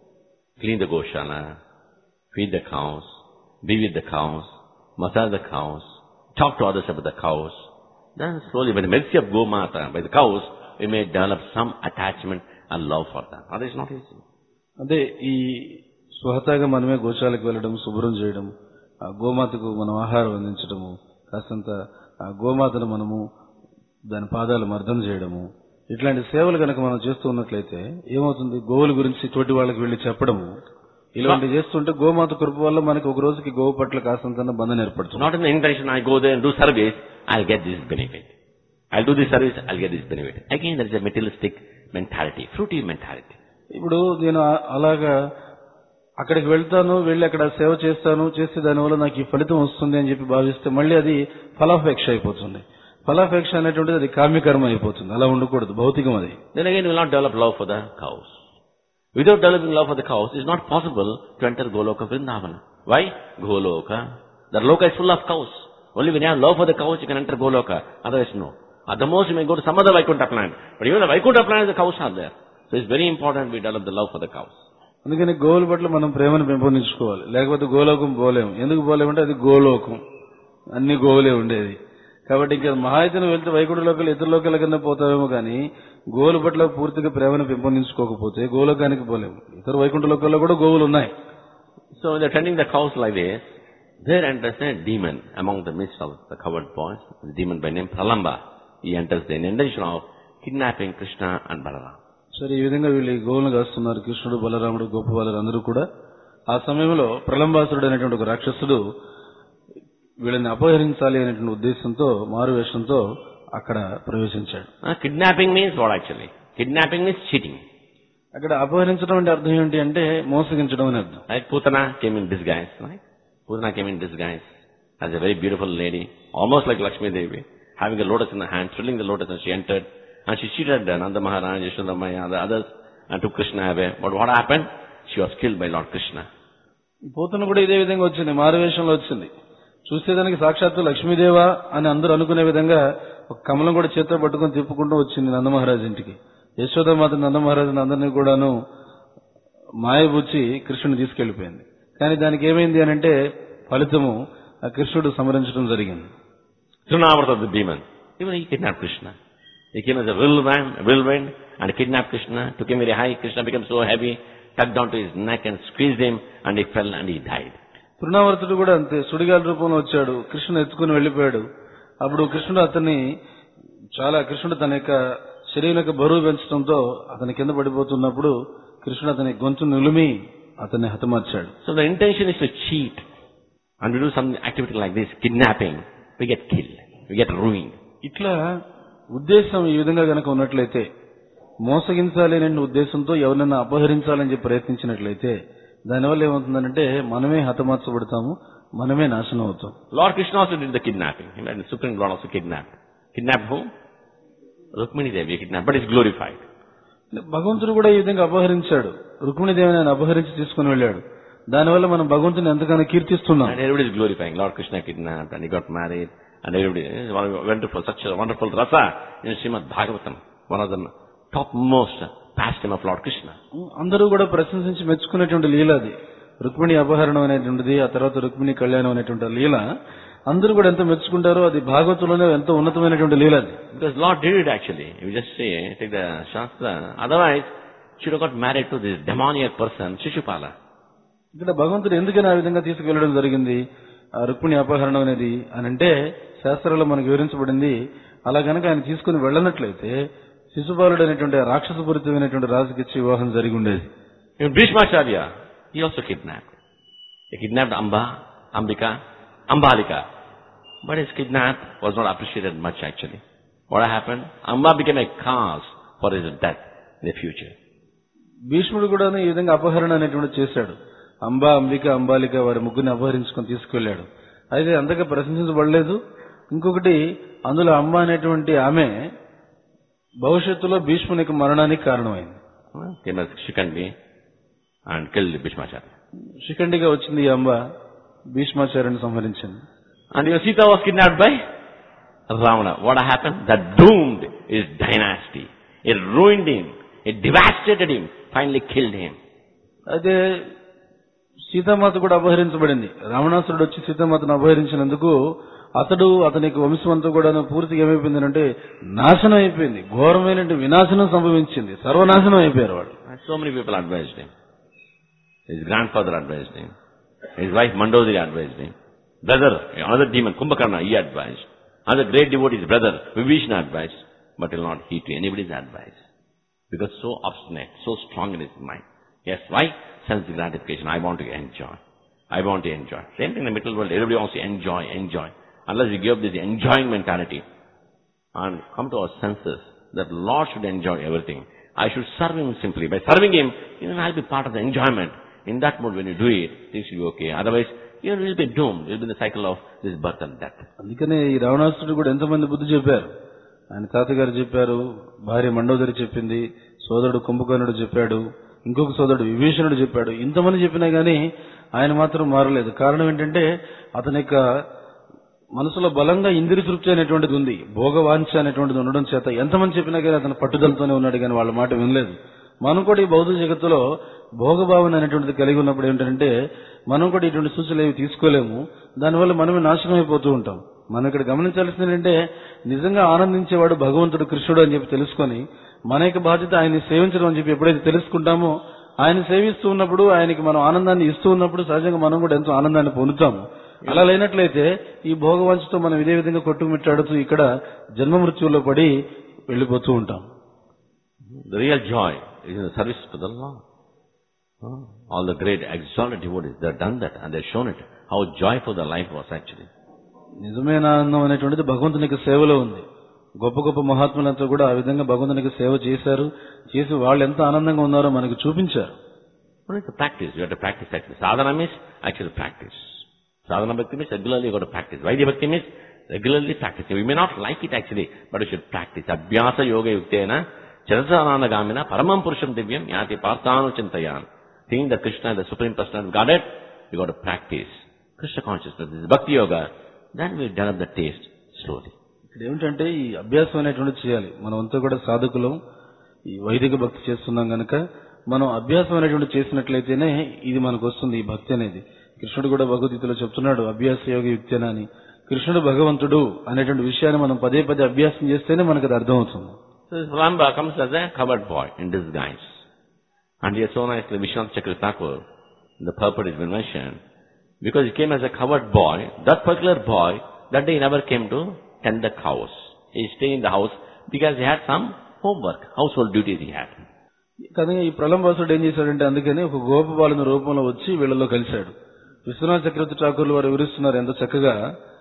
clean the goshala, feed the cows, be with the cows, massage the cows, talk to others about the cows. Then slowly, by the mercy of Gomata, by the cows, we may develop some attachment and love for them. Otherwise, not easy. అదే ఈ స్వహతాగా మనమే గోశాలకు వెళ్ళడం శుభ్రం చేయడం ఆ గోమాతకు మనం ఆహారం అందించడము కాస్తంత ఆ గోమాతను మనము దాని పాదాలు మర్దన చేయడము ఇట్లాంటి సేవలు కనుక మనం చేస్తూ ఉన్నట్లయితే ఏమవుతుంది గోవుల గురించి తోటి వాళ్ళకి వెళ్లి చెప్పడము ఇలాంటివి చేస్తుంటే గోమాత కృప వల్ల మనకి ఒక రోజుకి గోవు పట్ల కాస్తంత బంధం ఏర్పడుతుంది Not in the intention, I go there and do service, I'll get this benefit. I'll do this service, I'll get this benefit. Again, there is a materialistic mentality, fruity mentality. ఇప్పుడు నేను ఆ- అలాగా అక్కడికి వెళ్తాను వెళ్ళి అక్కడ సేవ చేస్తాను చేస్తే దానివల్ల నాకు ఈ ఫలితం వస్తుంది అని చెప్పి భావిస్తే మళ్ళీ అది ఫలాపేక్ష అయిపోతుంది ఫలాపేక్ష అనేటువంటిది అది కామ్యకర్మ అయిపోతుంది అలా ఉండకూడదు భౌతికం అది Then again, we will not develop love for the cows. Without developing love for the cows, it's not possible to enter Goloka Vrindavana. Why? Goloka. The Loka is full of cows. Only when you have love for the cows, you can enter Goloka. Otherwise, no. At the most, you may go to some other Vaikuntha planet. But even the Vaikuntha planet, the cows are there. So it's very important we develop the love for the cows. అందుకని గోవుల పట్ల మనం ప్రేమను పెంపొందించుకోవాలి లేకపోతే గోలోకం పోలేము ఎందుకు పోలేమంటే అది గోలోకం అన్ని గోవులే ఉండేది కాబట్టి ఇంకా మహాయితను వెళ్తే వైకుంఠ లోకలు ఇతర లోకాల కింద పోతామేమో కానీ గోవుల పట్ల పూర్తిగా ప్రేమను పెంపొందించుకోకపోతే గోలోకానికి పోలేము ఇతర వైకుంఠ లోకాల్లో కూడా గోవులు ఉన్నాయి So when they're tending the cows like this, there enters a demon among the midst of the covered boys, a demon by name Pralamba. He enters the intention of kidnapping Krishna and Balaram. సరే ఈ విధంగా వీళ్ళు ఈ గోవులను కాస్తున్నారు కృష్ణుడు బలరాముడు గోప అందరూ కూడా ఆ సమయంలో ప్రలంబాసురుడు అనేటువంటి ఒక రాక్షసుడు వీళ్ళని అపహరించాలి అనేటువంటి ఉద్దేశంతో మారువేషంతో అక్కడ ప్రవేశించాడు Uh, kidnapping means what actually? Kidnapping means cheating. అక్కడ అపహరించడం అంటే అర్థం ఏంటి అంటే మోసగించడం అని అర్థం Like Putana came in disguise, right? Putana came in disguise as a very beautiful lady, almost like Lakshmi Devi, having a lotus in her hand, twirling the lotus and she entered. And she cheated uh, Nanda Maharaj, Yashoda Maya, the others, and took Krishna away. But what happened? She was killed by Lord Krishna. పోతున్న కూడా ఇదే విధంగా వచ్చింది మారువేషంలో వచ్చింది చూసేదానికి సాక్షాత్తు లక్ష్మీదేవ అని అందరూ అనుకునే విధంగా ఒక కమలం కూడా చేతితో పట్టుకొని తిప్పుకుంటూ వచ్చింది నందమహారాజ్ ఇంటికి యశోదమాత నందమహారాజుని అందరినీ కూడాను మాయబుచ్చి కృష్ణుని తీసుకెళ్లిపోయింది కానీ దానికి ఏమైంది అని అంటే ఫలితము ఆ కృష్ణుడు సమరించడం జరిగింది Trinavrata the demon. Even he kidnapped Krishna. He came as a whirlwind, whirlwind and kidnapped Krishna, took him very high. Krishna became so heavy, tugged onto his neck and squeezed him and he fell and he died. తృణావర్తుడు కూడా అంతే సుడిగాలి రూపంలో వచ్చాడు కృష్ణుని ఎత్తుకుని వెళ్లిపోయాడు అప్పుడు కృష్ణుడు అతన్ని చాలా కృష్ణుడు తన యొక్క శరీరం యొక్క బరువు పెంచడంతో అతని కింద పడిపోతున్నప్పుడు కృష్ణుడు అతని గొంతు నిలిమి అతన్ని హతమార్చాడు So the intention is to cheat and we do some activity like this, kidnapping. We get killed. We get ruined. ఇట్లా ఉద్దేశం ఈ విధంగా గనక ఉన్నట్లయితే మోసగించాలి అనే ఉద్దేశంతో ఎవరినైనా అపహరించాలని చెప్పి ప్రయత్నించినట్లయితే దానివల్ల ఏమవుతుందంటే మనమే హతమార్చబడతాము మనమే నాశనం అవుతాం Lord Krishna also did the kidnapping. He had the Supreme Lord also kidnapped. Kidnapped whom? Rukmini Devi kidnapped, but it's glorified. భగవంతుడు కూడా ఈ విధంగా అపహరించాడు రుక్మిణీదేవిని ఆయన అపహరించి తీసుకుని వెళ్ళాడు దానివల్ల మనం భగవంతుని ఎంతగానో కీర్తిస్తున్నాం And everybody is glorifying. Lord Krishna kidnapped and he got married and everybody, it's one of- wonderful, such a wonderful rasa in Srimad Bhagavatam, one of the topmost pastime of Lord Krishna. అందరూ కూడా ప్రశంసించి మెచ్చుకునేటువంటి లీల అది రుక్మిణి అపహరణం అనేటువంటిది ఆ తర్వాత రుక్మిణి కళ్యాణం అనేటువంటి లీల అందరూ కూడా ఎంత మెచ్చుకుంటారో అది భాగవతంలోనే ఎంతో ఉన్నతమైనటువంటి లీల అది Because Lord did it actually. You just say, take the Shastra. Otherwise, she would have got married to this demoniac person, Shishupala. ఇక్కడ భగవంతుడు ఎందుకని ఆ విధంగా తీసుకువెళ్ళడం జరిగింది ఆ రుక్మిణి అపహరణం అనేది అని అంటే శాస్త్రాల్లో మనకు వివరించబడింది అలా గనక ఆయన తీసుకుని వెళ్ళనట్లయితే శిశుపాలుడు అనేటువంటి ఆ రాక్షసపూరితమైనటువంటి రాజుకి ఇచ్చి వివాహం జరిగి ఉండేది Even Bhishmacharya, he also kidnapped. He kidnapped Amba, Ambika, Ambalika. But his kidnap was not appreciated much actually. What happened? Amba became a cause for his death in the future. భీష్ముడు కూడా ఈ విధంగా అపహరణ అనేటువంటి చేశాడు అంబా అంబిక అంబాలిక వారి ముగ్గురిని అపహరించుకొని తీసుకెళ్లాడు అయితే అంతగా ప్రశంసించబడలేదు ఇంకొకటి అందులో అంబ అనేటువంటి ఆమె భవిష్యత్తులో భీష్ముని యొక్క మరణానికి కారణమైంది Well, Came as Shikandi and killed Bhishmacharya. శిఖండిగా వచ్చింది ఈ అంబ భీష్మాచార్యుని సంహరించింది And your Sita was kidnapped by Ravana. What happened? That doomed his dynasty. It ruined him. It devastated him. Finally killed him. అయితే సీతామాత కూడా అపహరించబడింది రావణాసురుడు వచ్చి సీతామాతను అపహరించినందుకు అతడు అతని యొక్క వంశం అంతా కూడా పూర్తిగా ఏమైపోయిందంటే నాశనం అయిపోయింది ఘోరమైన వినాశనం సంభవించింది సర్వనాశనం అయిపోయారు వాళ్ళు And so many people advised him. His grandfather advised him. His wife Mandodari advised him. Brother, another demon, Kumbhakarna, he advised. Another great devotee, his brother, Vibhishana advised. But he will not heed to anybody's advice. Because so obstinate, so strong in his mind. Yes, why? Sense gratification. I want to enjoy. I want to enjoy. Same thing in the middle world. Everybody wants to enjoy, enjoy. Unless we give up this enjoying mentality and come to our senses that Lord should enjoy everything. I should serve Him simply. By serving Him, even I'll be part of the enjoyment. In that mood, when you do it, things will be okay. Otherwise, you will be doomed. You'll be in the cycle of this birth and death. అందుకనే ఈ రావణాసురుడు కూడా ఎంతమంది బుద్ధి చెప్పారు ఆయన తాతగారు చెప్పారు భార్య మండోదరి చెప్పింది సోదరుడు కుంభకర్ణుడు చెప్పాడు ఇంకొక సోదరుడు విభీషణుడు చెప్పాడు ఇంతమంది చెప్పినా గానీ ఆయన మాత్రం మారలేదు కారణం ఏంటంటే అతని యొక్క మనసులో బలంగా ఇంద్రి తృప్తి అనేటువంటిది ఉంది భోగవాంఛ అనేటువంటిది ఉండడం చేత ఎంతమంది చెప్పినా కానీ అతను పట్టుదలతోనే ఉన్నాడు కానీ వాళ్ళ మాట వినలేదు మనం కూడా ఈ భౌతిక జగత్తులో భోగభావన అనేటువంటిది కలిగి ఉన్నప్పుడు ఏంటంటే మనం కూడా ఇటువంటి సూచనలు ఏవి తీసుకోలేము దానివల్ల మనమే నాశనం అయిపోతూ ఉంటాం మనం ఇక్కడ గమనించాల్సింది ఏంటంటే నిజంగా ఆనందించేవాడు భగవంతుడు కృష్ణుడు అని చెప్పి తెలుసుకొని మన యొక్క బాధ్యత ఆయన్ని సేవించడం అని చెప్పి ఎప్పుడైతే తెలుసుకుంటామో ఆయన సేవిస్తూ ఉన్నప్పుడు ఆయనకి మనం ఆనందాన్ని ఇస్తూ ఉన్నప్పుడు సహజంగా మనం కూడా ఎంతో ఆనందాన్ని పొందుతాము అలా లేనట్లయితే ఈ భోగవంచతో మనం ఇదే విధంగా కొట్టుమిట్టాడుతూ ఇక్కడ జన్మ మృత్యువులో పడి వెళ్ళిపోతూ ఉంటాం The real joy is in the service to the Lord. Huh? All the great exalted devotees, they've done that and they've shown it, how joyful their life was actually. నిజమైన ఆనందం అనేటువంటిది భగవంతునికి సేవలో ఉంది గొప్ప గొప్ప మహాత్ములంతా కూడా ఆ విధంగా భగవంతునికి సేవ చేశారు చేసి వాళ్ళు ఎంత ఆనందంగా ఉన్నారో మనకు చూపించారు Well, it's a practice. You have to practice actually. Sadhana means actually practice. Sadhana bhakti means regularly you got to practice. Vaidya bhakti means regularly practice. You may not like it actually, but you should practice. Abhyasa yoga yuktena charasananagamina paramam purusham divyam yati partanu chintayan. Seeing that Krishna is the supreme personality of Godhead, you got to practice. Krishna consciousness. This is bhakti yoga. Then we develop the taste slowly. ఇక్కడ ఏమిటంటే ఈ అభ్యాసం అనేటువంటిది చేయాలి మనం అంతా కూడా సాధకులం ఈ వైదిక భక్తి చేస్తున్నాం గనక మనం అభ్యాసం అనేటువంటి చేసినట్లయితేనే ఇది మనకు వస్తుంది ఈ భక్తి అనేది కృష్ణుడు కూడా భగవద్గీతలో చెప్తున్నాడు అభ్యాస యోగ యుక్తేనా అని కృష్ణుడు భగవంతుడు అనేటువంటి విషయాన్ని మనం పదే పదే అభ్యాసం చేస్తేనే మనకు అది అర్థమవుతుంది So this Ramba comes as a covered boy in disguise. And here so nicely Vishwanath Chakravarti Thakur, in the purport has been mentioned, because he came as a covered boy, that particular boy, that day he never came to tend the cows. He stayed in the house because he had some homework, household duties he had. కానీ ఈ ప్రలంబాసుడు ఏం చేశాడంటే అందుకని ఒక గోపబాలుని రూపంలో వచ్చి వీళ్ళలో కలిశాడు విశ్వనాథ చక్రవర్తి ఠాకూర్లు వారు వివరిస్తున్నారు ఎంత చక్కగా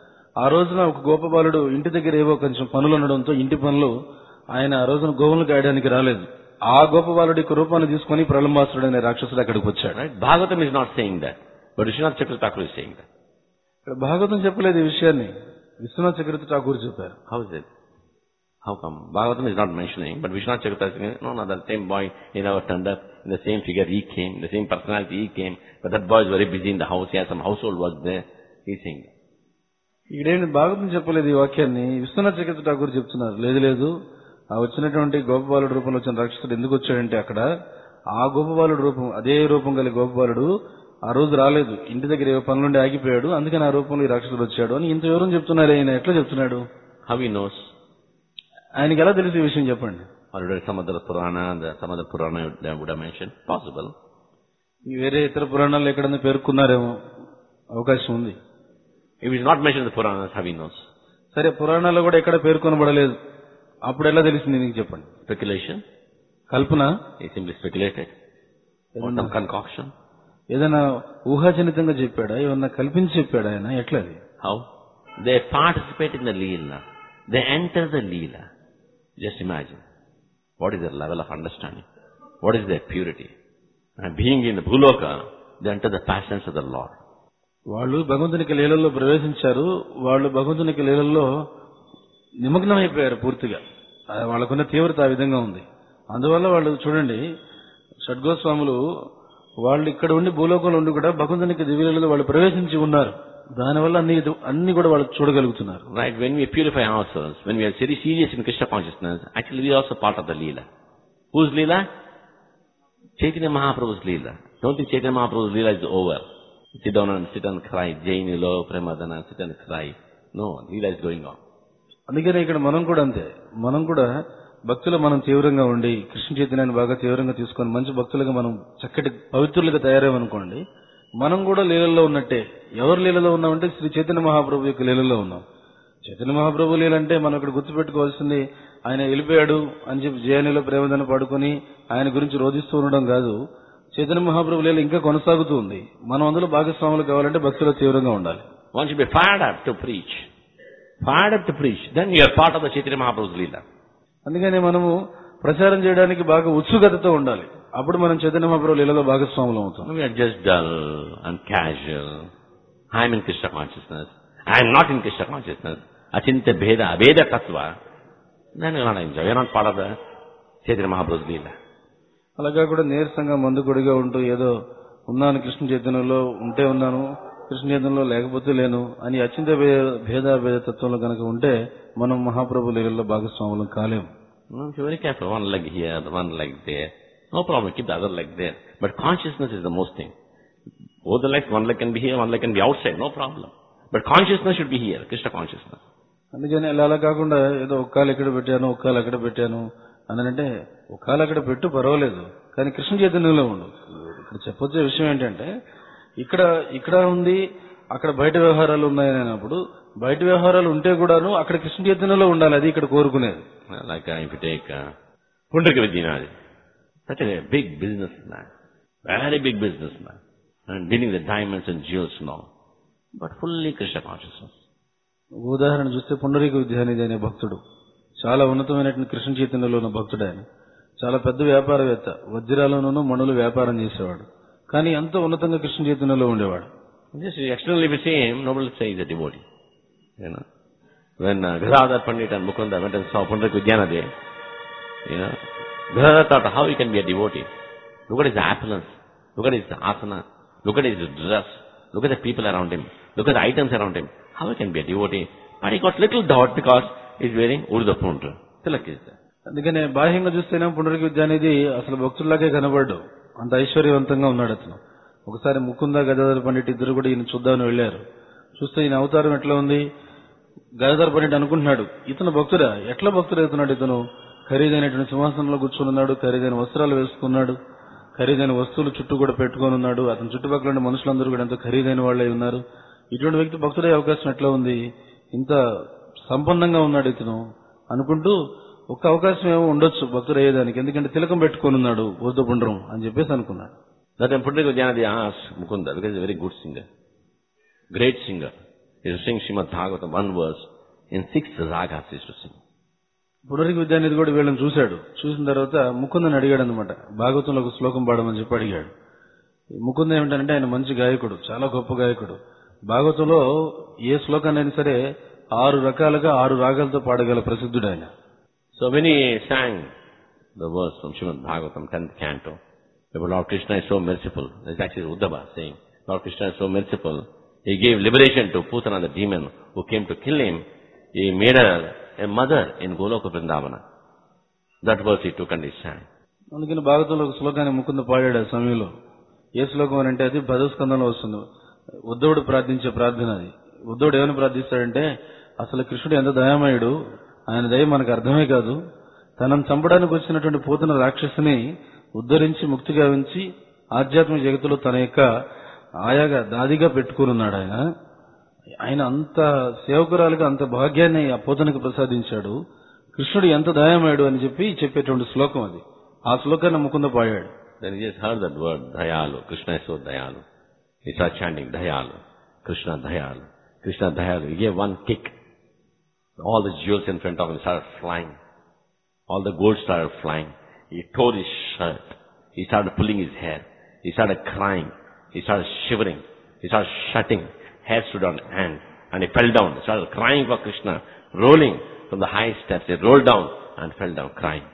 ఆ రోజున ఒక గోపబాలుడు ఇంటి దగ్గర ఏవో కొంచెం పనులు ఉండడంతో ఇంటి పనులు ఆయన ఆ రోజున గోవులు గాయడానికి రాలేదు ఆ గోపబాలుడి యొక్క రూపాన్ని తీసుకొని ప్రలంబాసుడు అనే రాక్షసుడు అక్కడికి వచ్చాడు Right? Bhagavatam is not saying that, but Vishwanath Chakravarti Thakur is saying that. ఇక్కడ భాగవతం చెప్పలేదు ఈ విషయాన్ని విశ్వనాథ చక్రవర్తి ఠాకూర్ చెప్పారు How is it? How come? Bhagavatam is not mentioning, but Vishwanath Chakravarti is saying, no, no, that same boy, he never turned up, in the same figure he came, in the same personality he came, but that boy is very busy in the house, he has some household work there, he's saying that. ఇక్కడేంటి Bhagavatam చెప్పలేదు ఈ వాక్యాన్ని విశ్వనాథ చక్రవర్తి ఠాకూర్ చెప్తున్నారు లేదు లేదు ఆ వచ్చినటువంటి గోపబాలుడు రూపంలో వచ్చిన రాక్షసుడు ఎందుకు వచ్చాడంటే అక్కడ ఆ గోపబాలుడు రూపం అదే రూపం కలిగి గోపబాలుడు ఆ రోజు రాలేదు ఇంటి దగ్గర ఏవో పనులుండి ఆగిపోయాడు అందుకని ఆ రూపంలో ఈ రాక్షసుడు వచ్చాడు అని ఇంత వివరం చెప్తున్నారు ఆయన ఎట్లా చెప్తున్నాడు How he knows? ఆయనకి ఎలా తెలిసి ఈ విషయం చెప్పండి Or did some other Purana, the, some other Purana they would have mentioned? Possible. ఈ వేరే ఇతర పురాణాలు ఎక్కడన్నా పేర్కొన్నారేమో అవకాశం ఉంది If it's not mentioned in the Puranas, how he knows? సరే పురాణాల్లో కూడా ఎక్కడ పేర్కొనబడలేదు అప్పుడు ఎలా తెలిసింది నీకు చెప్పండి Speculation? Kalpana He simply speculated. Or some concoction? ఏదైనా ఊహాజనితంగా చెప్పాడా ఏమన్నా కల్పించి చెప్పాడా ఆయన ఎట్లా అది How? They participate in the Leela. They enter the Leela. Just imagine. What is their level of understanding? What is their purity? And being in the Bhuloka, they enter the passions of the Lord. వాళ్ళు భగవంతునికి లీలల్లో ప్రవేశించారు వాళ్ళు భగవంతునికి లీలల్లో నిమగ్నం అయిపోయారు పూర్తిగా ఆ వాళ్ళకున్న తీవ్రత ఆ విధంగా ఉంది అందువల్ల వాళ్ళు చూడండి షడ్గోస్వాములు వాళ్ళు ఇక్కడ ఉండి భూలోకంలో ఉండి కూడా భగవంతునికి దివ్యలలో వాళ్ళు ప్రవేశించి ఉన్నారు దానివల్ల అన్ని అన్ని కూడా వాళ్ళు చూడగలుగుతున్నారు Right? When we purify ourselves, when we are very serious in Krishna consciousness, actually we are also part of the Leela. Whose Leela? Chaitanya Mahaprabhu's Leela. Don't think Chaitanya Mahaprabhu's Leela is over. Sit down and sit and cry. Jaini lo Premadana, sit and cry. No, Leela is going on. అందుకనే ఇక్కడ మనం కూడా అంతే మనం కూడా భక్తులు మనం తీవ్రంగా ఉండి కృష్ణ చైతన్యాన్ని బాగా తీవ్రంగా తీసుకొని మంచి భక్తులుగా మనం చక్కటి పవిత్రులుగా తయారయ్యామనుకోండి మనం కూడా లీలల్లో ఉన్నట్టే ఎవరు లీలలో ఉన్నామంటే శ్రీ చైతన్య మహాప్రభు యొక్క లీలలో ఉన్నాం చైతన్య మహాప్రభు లీల అంటే మనం ఇక్కడ గుర్తుపెట్టుకోవాల్సింది ఆయన వెళ్ళిపోయాడు అని చెప్పి జయానిలో ప్రేమదన పడుకొని ఆయన గురించి రోధిస్తూ ఉండడం కాదు చైతన్య మహాప్రభు లీల ఇంకా కొనసాగుతూ ఉంది మనం అందులో భాగస్వాములు కావాలంటే భక్తులు తీవ్రంగా ఉండాలి One should be fired up to preach. Fired up to preach. Then you are part of the Chaitanya Mahaprabhu's Leela. అందుకని మనము ప్రచారం చేయడానికి బాగా ఉత్సుకతతో ఉండాలి అప్పుడు మనం చైతన్య మహాప్రభు లీలలో భాగస్వాములు అవుతాం We are just dull and casual. I am in Krishna consciousness. I am not in Krishna consciousness. Achintya Bheda, Abheda Tattva. Then you are not enjoy. You are not part of the Chaitanya Mahaprabhu's Leela. అలాగా కూడా నీరసంగా మందుకొడిగా ఉంటూ ఏదో ఉన్నాను కృష్ణ చైతన్యంలో ఉంటే ఉన్నాను కృష్ణ చైతన్యంలో లేకపోతే లేను అని అత్యంత భే- భేద భేద తత్వంలో కనుక ఉంటే మనం మహాప్రభు లీలలో భాగస్వాములం కాలేము No, if you're very careful, one leg here, the one leg there. No problem, keep the other leg there. But consciousness is the most thing. Both the legs, one leg can be here, one leg can be outside, no problem. But consciousness should be here, Krishna consciousness. అందుకని అలా అలా కాకుండా ఏదో ఒక కాలు ఇక్కడ పెట్టాను ఒక కాలు అక్కడ పెట్టాను అని అంటే ఒక కాలు అక్కడ పెట్టు పర్వాలేదు కానీ కృష్ణ చైతన్యంలో ఉండు ఇక్కడ చెప్పొచ్చే విషయం ఏంటంటే ఇక్కడ ఇక్కడ ఉంది అక్కడ బయట వ్యవహారాలు ఉన్నాయని అన్నప్పుడు బయట వ్యవహారాలు ఉంటే కూడాను అక్కడ కృష్ణ చైతన్యంలో ఉండాలి అది ఇక్కడ కోరుకునేది Uh, Like uh, if you take uh, Pundraka Vidyanath, such a big businessman, very big businessman, and dealing with diamonds and jewels now, but fully Krishna consciousness. ఉదాహరణ చూస్తే పుండరీక విద్యానిధి అనే భక్తుడు చాలా ఉన్నతమైనటువంటి కృష్ణ చైతన్యంలో ఉన్న భక్తుడు ఆయన చాలా పెద్ద వ్యాపారవేత్త వజ్రాలలోనూ మణులు వ్యాపారం చేసేవాడు కానీ ఎంతో ఉన్నతంగా కృష్ణ చైతన్యంలో ఉండేవాడు Just externally we see him, nobody will say he's a devotee. You know. When uh, Gadadhar Pandit and Mukunda went and saw Pundak Vidyanade, you know, Gadadhar thought how he can be a devotee. Look at his opulence. Look at his asana. Look at his dress. Look at the people around him. Look at the items around him. How he can be a devotee? But he got little doubt because he's wearing Urda Pundra. Tilak is there. అందుకనే బాహ్యంగా చూస్తేనే పునరుక విద్యానిధి అసలు భక్తుల్లాగే కనబడ్డు అంత ఐశ్వర్యవంతంగా ఉన్నాడు అతను ఒకసారి ముకుంద గదాధర పండిట్ ఇద్దరు కూడా ఈయన చూద్దామని వెళ్లారు చూస్తే ఈయన అవతారం ఎట్లా ఉంది గదాధర పండిట్ అనుకుంటున్నాడు ఇతను భక్తుడా ఎట్లా భక్తుడు అవుతున్నాడు ఇతను ఖరీదైనటువంటి సింహాసనంలో కూర్చొని ఉన్నాడు ఖరీదైన వస్త్రాలు వేసుకున్నాడు ఖరీదైన వస్తువులు చుట్టూ కూడా పెట్టుకొని ఉన్నాడు అతని చుట్టుపక్కల ఉన్న మనుషులందరూ కూడా ఎంతో ఖరీదైన వాళ్ళే ఉన్నారు ఇటువంటి వ్యక్తి భక్తుడే అవకాశం ఎట్లా ఉంది ఇంత సంపన్నంగా ఉన్నాడు ఇతను అనుకుంటూ ఒక్క అవకాశం ఏమో ఉండొచ్చు భక్తుడు అయ్యేదానికి ఎందుకంటే తిలకం పెట్టుకొని ఉన్నాడు ఊర్ధపుండ్రం అని చెప్పేసి అనుకున్నాడు That time Pundak Vidyanade asked Mukunda, because he's a very good singer, great singer. He used to sing Srimad Bhagavatam, one verse, in six ragas he used to sing. పునరికి విద్యానిధి కూడా వీళ్ళని చూశాడు చూసిన తర్వాత ముకుందని అడిగాడు అనమాట భాగవతంలో ఒక శ్లోకం పాడమని చెప్పి అడిగాడు ఈ ముకుంద ఏమిటంటే ఆయన మంచి గాయకుడు చాలా గొప్ప గాయకుడు భాగవతంలో ఏ శ్లోకాన్ని అయినా సరే ఆరు రకాలుగా ఆరు రాగాలతో పాడగల ప్రసిద్ధుడు ఆయన So when he sang the verse from Srimad Bhagavatam, 10th canto, about Lord Krishna is so merciful, it's actually Uddhava saying, Lord Krishna is so merciful, he gave liberation to Putana the demon who came to kill him, he made her a mother in Goloka Vrindavana. That verse he took and he sang. అందుకని భాగవతంలో ఒక శ్లోకాన్ని ముకుంద పాడాడు ఆ సమయంలో ఏ శ్లోకం అని అంటే అది పదో స్కందంలో వస్తుంది ఉద్ధవుడు ప్రార్థించే ప్రార్థన అది ఉద్ధవుడు ఏమని ప్రార్థిస్తాడంటే అసలు కృష్ణుడు ఎంత దయామయుడు ఆయన దయ మనకు అర్థమే కాదు తనను చంపడానికి వచ్చినటువంటి పూతన రాక్షసుని ఉద్ధరించి ముక్తి గావించి ఆధ్యాత్మిక జగత్తులో తన యొక్క ఆయాగా దాదిగా పెట్టుకున్నాడు ఆయన ఆయన అంత సేవకురాలుగా అంత భాగ్యాన్ని ఆ పూతనకు ప్రసాదించాడు కృష్ణుడు ఎంత దయామయుడు అని చెప్పి చెప్పేటువంటి శ్లోకం అది ఆ శ్లోకాన్ని ముకుంద పాడాడు Then he just heard that word, Dayalu. Krishna is so Dayalu. He started chanting, Dayalu. Krishna Dayalu. Krishna Dayalu. He gave one kick. All the jewels in front of him started flying. All the gold started flying. He tore his shirt. He started pulling his hair. He started crying. He started shivering. He started shutting. Hair stood on hand. And he fell down. He started crying for Krishna. Rolling from the high steps. He rolled down and fell down crying.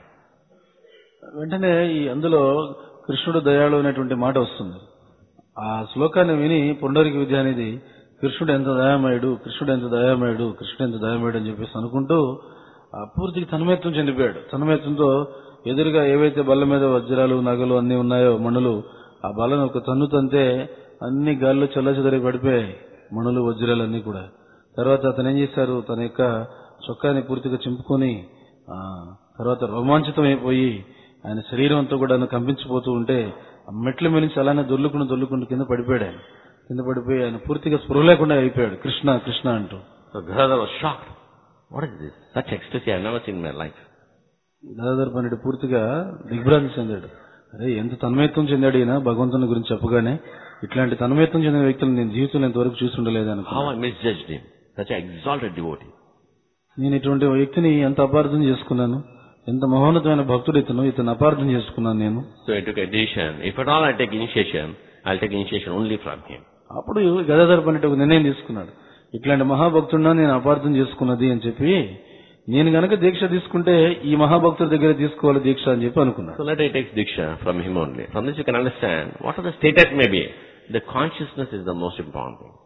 వెంటనే ఈ అందులో కృష్ణుడు దయాళు అనేటువంటి మాట వస్తుంది ఆ శ్లోకాన్ని విని పుండరికి విద్య అనేది కృష్ణుడు ఎంత దయామయుడు కృష్ణుడు ఎంత దయామయుడు కృష్ణుడు ఎంత దయామయుడు అని చెప్పేసి అనుకుంటూ ఆ పూర్తికి తన్మయత్వం చెందిపోయాడు తన్మయత్వంతో ఎదురుగా ఏవైతే బల్ల మీద వజ్రాలు నగలు అన్ని ఉన్నాయో మణులు ఆ బలను ఒక తన్ను తంతే అన్ని గాల్లో చల్లచెదరి పడిపోయాయి మణులు వజ్రాలు అన్ని కూడా తర్వాత అతను ఏం చేశారు తన యొక్క చొక్కాని పూర్తిగా చింపుకొని ఆ తర్వాత రోమాంచితం అయిపోయి ఆయన శరీరం అంతా కూడా కంపించిపోతూ ఉంటే ఆ మెట్ల మీద నుంచి అలానే దొల్లుకుని దొల్లుకుంటూ కింద పడిపోయాడు ఆయన కింద పడిపోయి ఆయన పూర్తిగా స్పృహ లేకుండా అయిపోయాడు కృష్ణ కృష్ణ అంటూ So Gadadhar was shocked. What is this? Such ecstasy I've never seen in my life. Gadadhar పండితుడు పూర్తిగా దిగ్భ్రాంతి చెందాడు అరే ఎంత తన్మయత్వం చెందాడు ఈయన భగవంతుని గురించి చెప్పగానే ఇట్లాంటి తన్మయత్వం చెందిన వ్యక్తులు నేను జీవితంలో ఇంతవరకు చూస్తుండలేదు అనుకో How I misjudged him. Such an exalted devotee. నేను ఇటువంటి వ్యక్తిని ఎంత అపార్థం చేసుకున్నాను ఎంత మహోన్నతమైన భక్తుడు ఇతను ఇతను అపార్థం చేసుకున్నాను నేను So I took a decision. If at all I take initiation, I'll take initiation only from him. అప్పుడు గదాధర్ పండిట్ ఒక నిర్ణయం తీసుకున్నాడు ఇట్లాంటి మహాభక్తుడినా నేను అపార్థం చేసుకున్నది అని చెప్పి నేను గనక దీక్ష తీసుకుంటే ఈ మహాభక్తుడి దగ్గర తీసుకోవాలి దీక్ష అని చెప్పి అనుకున్నాడు So let I take Diksha from him only. From this you can understand what are the status may be. The consciousness is the most important thing.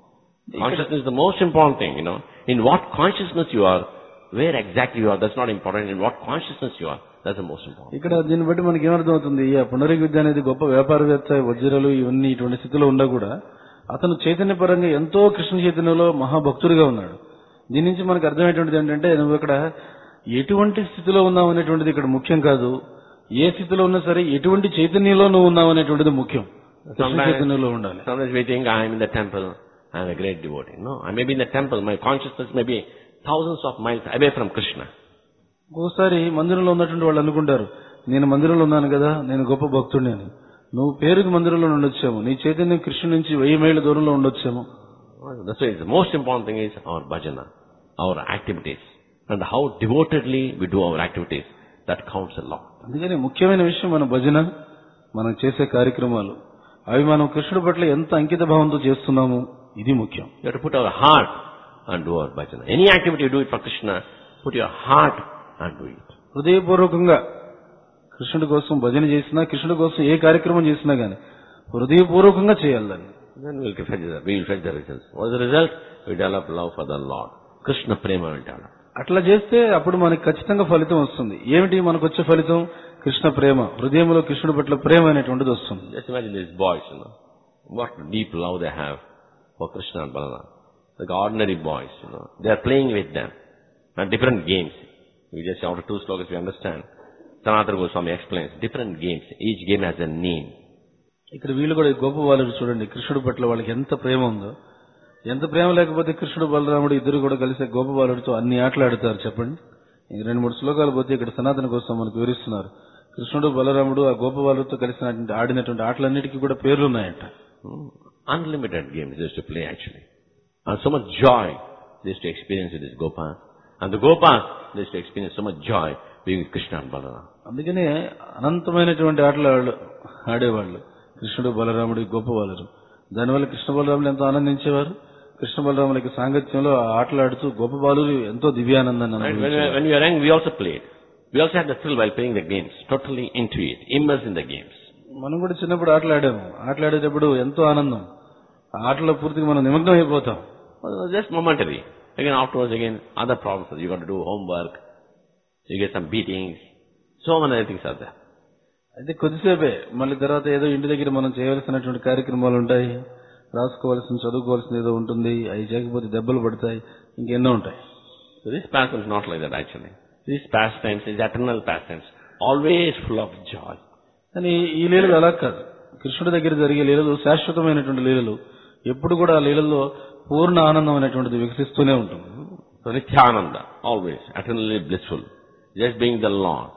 Consciousness is the most important thing, you know. In what consciousness you are, where exactly you are, that's not important. In what consciousness you are, that's the most important. ఇక్కడ దీన్ని బట్టి మనకి ఏమర్థం అవుతుంది ఈ పునరుగ విద్య అనేది గొప్ప వ్యాపారవేత్త వజ్రలు ఇవన్నీ ఇటువంటి స్థితిలో ఉన్నా కూడా అతను చైతన్యపరంగా ఎంతో కృష్ణ చైతన్యంలో మహాభక్తుడిగా ఉన్నాడు దీని నుంచి మనకు అర్థమయ్యేటువంటిది ఏంటంటే నువ్వు ఇక్కడ ఎటువంటి స్థితిలో ఉన్నావు అనేటువంటిది ఇక్కడ ముఖ్యం కాదు ఏ స్థితిలో ఉన్నా సరే ఎటువంటి చైతన్యంలో నువ్వు ఉన్నావు అనేటువంటిది ముఖ్యం కృష్ణ Sometimes- చైతన్యంలో ఉండాలి Sometimes we think I am in the temple, I am a great devotee. No, I may be in the temple, my consciousness may be thousands of miles away from Krishna. ఒక్కోసారి మందిరంలో ఉన్నటువంటి వాళ్ళు అనుకుంటారు నేను మందిరంలో ఉన్నాను కదా నేను గొప్ప భక్తుడిని అని నువ్వు పేరుకి మందిరంలో ఉండొచ్చేమో నీ చైతన్యం కృష్ణు నుంచి వెయ్యి మైళ్ళ దూరంలో ఉండొచ్చేమో That's why the most important thing is our bhajana, our activities, and how devotedly we do our activities. That counts a lot. అందుకని ముఖ్యమైన విషయం మన భజన మనం చేసే కార్యక్రమాలు అవి మనం కృష్ణుడి పట్ల ఎంత అంకిత భావంతో చేస్తున్నాము ఇది ముఖ్యం You have to put our heart and do our bhajana. Any activity you do it for Krishna, put your heart and do it. హృదయపూర్వకంగా కృష్ణుడి కోసం భజన చేసినా కృష్ణుడి కోసం ఏ కార్యక్రమం చేసినా గానీ హృదయపూర్వకంగా చేయాలి దాన్ని Then we'll fetch the, we will fetch the results. What's the result? We develop love for the Lord. Krishna prema will develop. అట్లా చేస్తే అప్పుడు మనకి ఖచ్చితంగా ఫలితం వస్తుంది ఏమిటి మనకు వచ్చే ఫలితం కృష్ణ ప్రేమ హృదయంలో కృష్ణుడి పట్ల ప్రేమ అనేటువంటిది వస్తుంది Just imagine these boys, you know, what deep love they have for Krishna and Balaram. Like ordinary boys, you know, they are playing with them. And different games. We just, after two slokas, we understand. Sanatana Goswami explains different games. Each game has a name. ఇక్కడ వీళ్ళు కూడా ఈ గొప్ప వాళ్ళు చూడండి కృష్ణుడి పట్ల వాళ్ళకి ఎంత ప్రేమ ఉందో ఎంత ప్రేమ లేకపోతే కృష్ణుడు బలరాముడు ఇద్దరు కూడా కలిసి గొప్ప బాలుడితో అన్ని ఆటలు ఆడుతారు చెప్పండి ఇంక రెండు మూడు శ్లోకాలు పోతే ఇక్కడ సనాతన కోసం మనకు వివరిస్తున్నారు కృష్ణుడు బలరాముడు ఆ గోప బాలుడితో కలిసినటువంటి ఆడినటువంటి ఆటలన్నిటికీ కూడా పేర్లు ఉన్నాయంట Hmm. Unlimited games they used to play actually. And so much joy they used to experience with this Gopas. And the Gopas, they used to experience so much joy being with Krishna and Balaram. అందుకనే అనంతమైనటువంటి ఆటలు ఆడు- ఆడేవాళ్ళు కృష్ణుడు బలరాముడు ఈ గొప్ప వాళ్ళు దానివల్ల కృష్ణ బలరాములు ఎంతో ఆనందించేవారు కృష్ణ బలరాములకి సాంగత్యంలో ఆ ఆటలు ఆడుతూ గొప్ప బాలురు ఎంతో దివ్యానందాన్ని Right? When, we, అనుభవించేవారు. when we were young, we also played. We also had the thrill while playing the games, totally into it, immersed in the games. మనం కూడా చిన్నప్పుడు ఆటలు ఆడాము ఆటలు ఆడేటప్పుడు ఎంతో ఆనందం ఆ ఆటలో పూర్తిగా మనం నిమగ్నం అయిపోతాం Well, it was just momentary. Again, afterwards, again, other problems. You got to do homework. You get some beatings. So many other things are there. అయితే కొద్దిసేపే మళ్ళీ తర్వాత ఏదో ఇంటి దగ్గర మనం చేయవలసినటువంటి కార్యక్రమాలు ఉంటాయి రాసుకోవాల్సిన చదువుకోవాల్సిన ఏదో ఉంటుంది అవి చేయకపోతే దెబ్బలు పడతాయి ఇంకెన్నో ఉంటాయి So this pastime is not like that actually. This pastime is eternal pastimes, always full of joy. కానీ ఈ లీలలు అలా కాదు కృష్ణుడి దగ్గర జరిగే లీలలు శాశ్వతమైనటువంటి లీలలు ఎప్పుడు కూడా ఆ లీలల్లో పూర్ణ ఆనందం అనేటువంటిది వికసిస్తూనే ఉంటుంది So Nityananda, always, eternally blissful. Just being the Lord.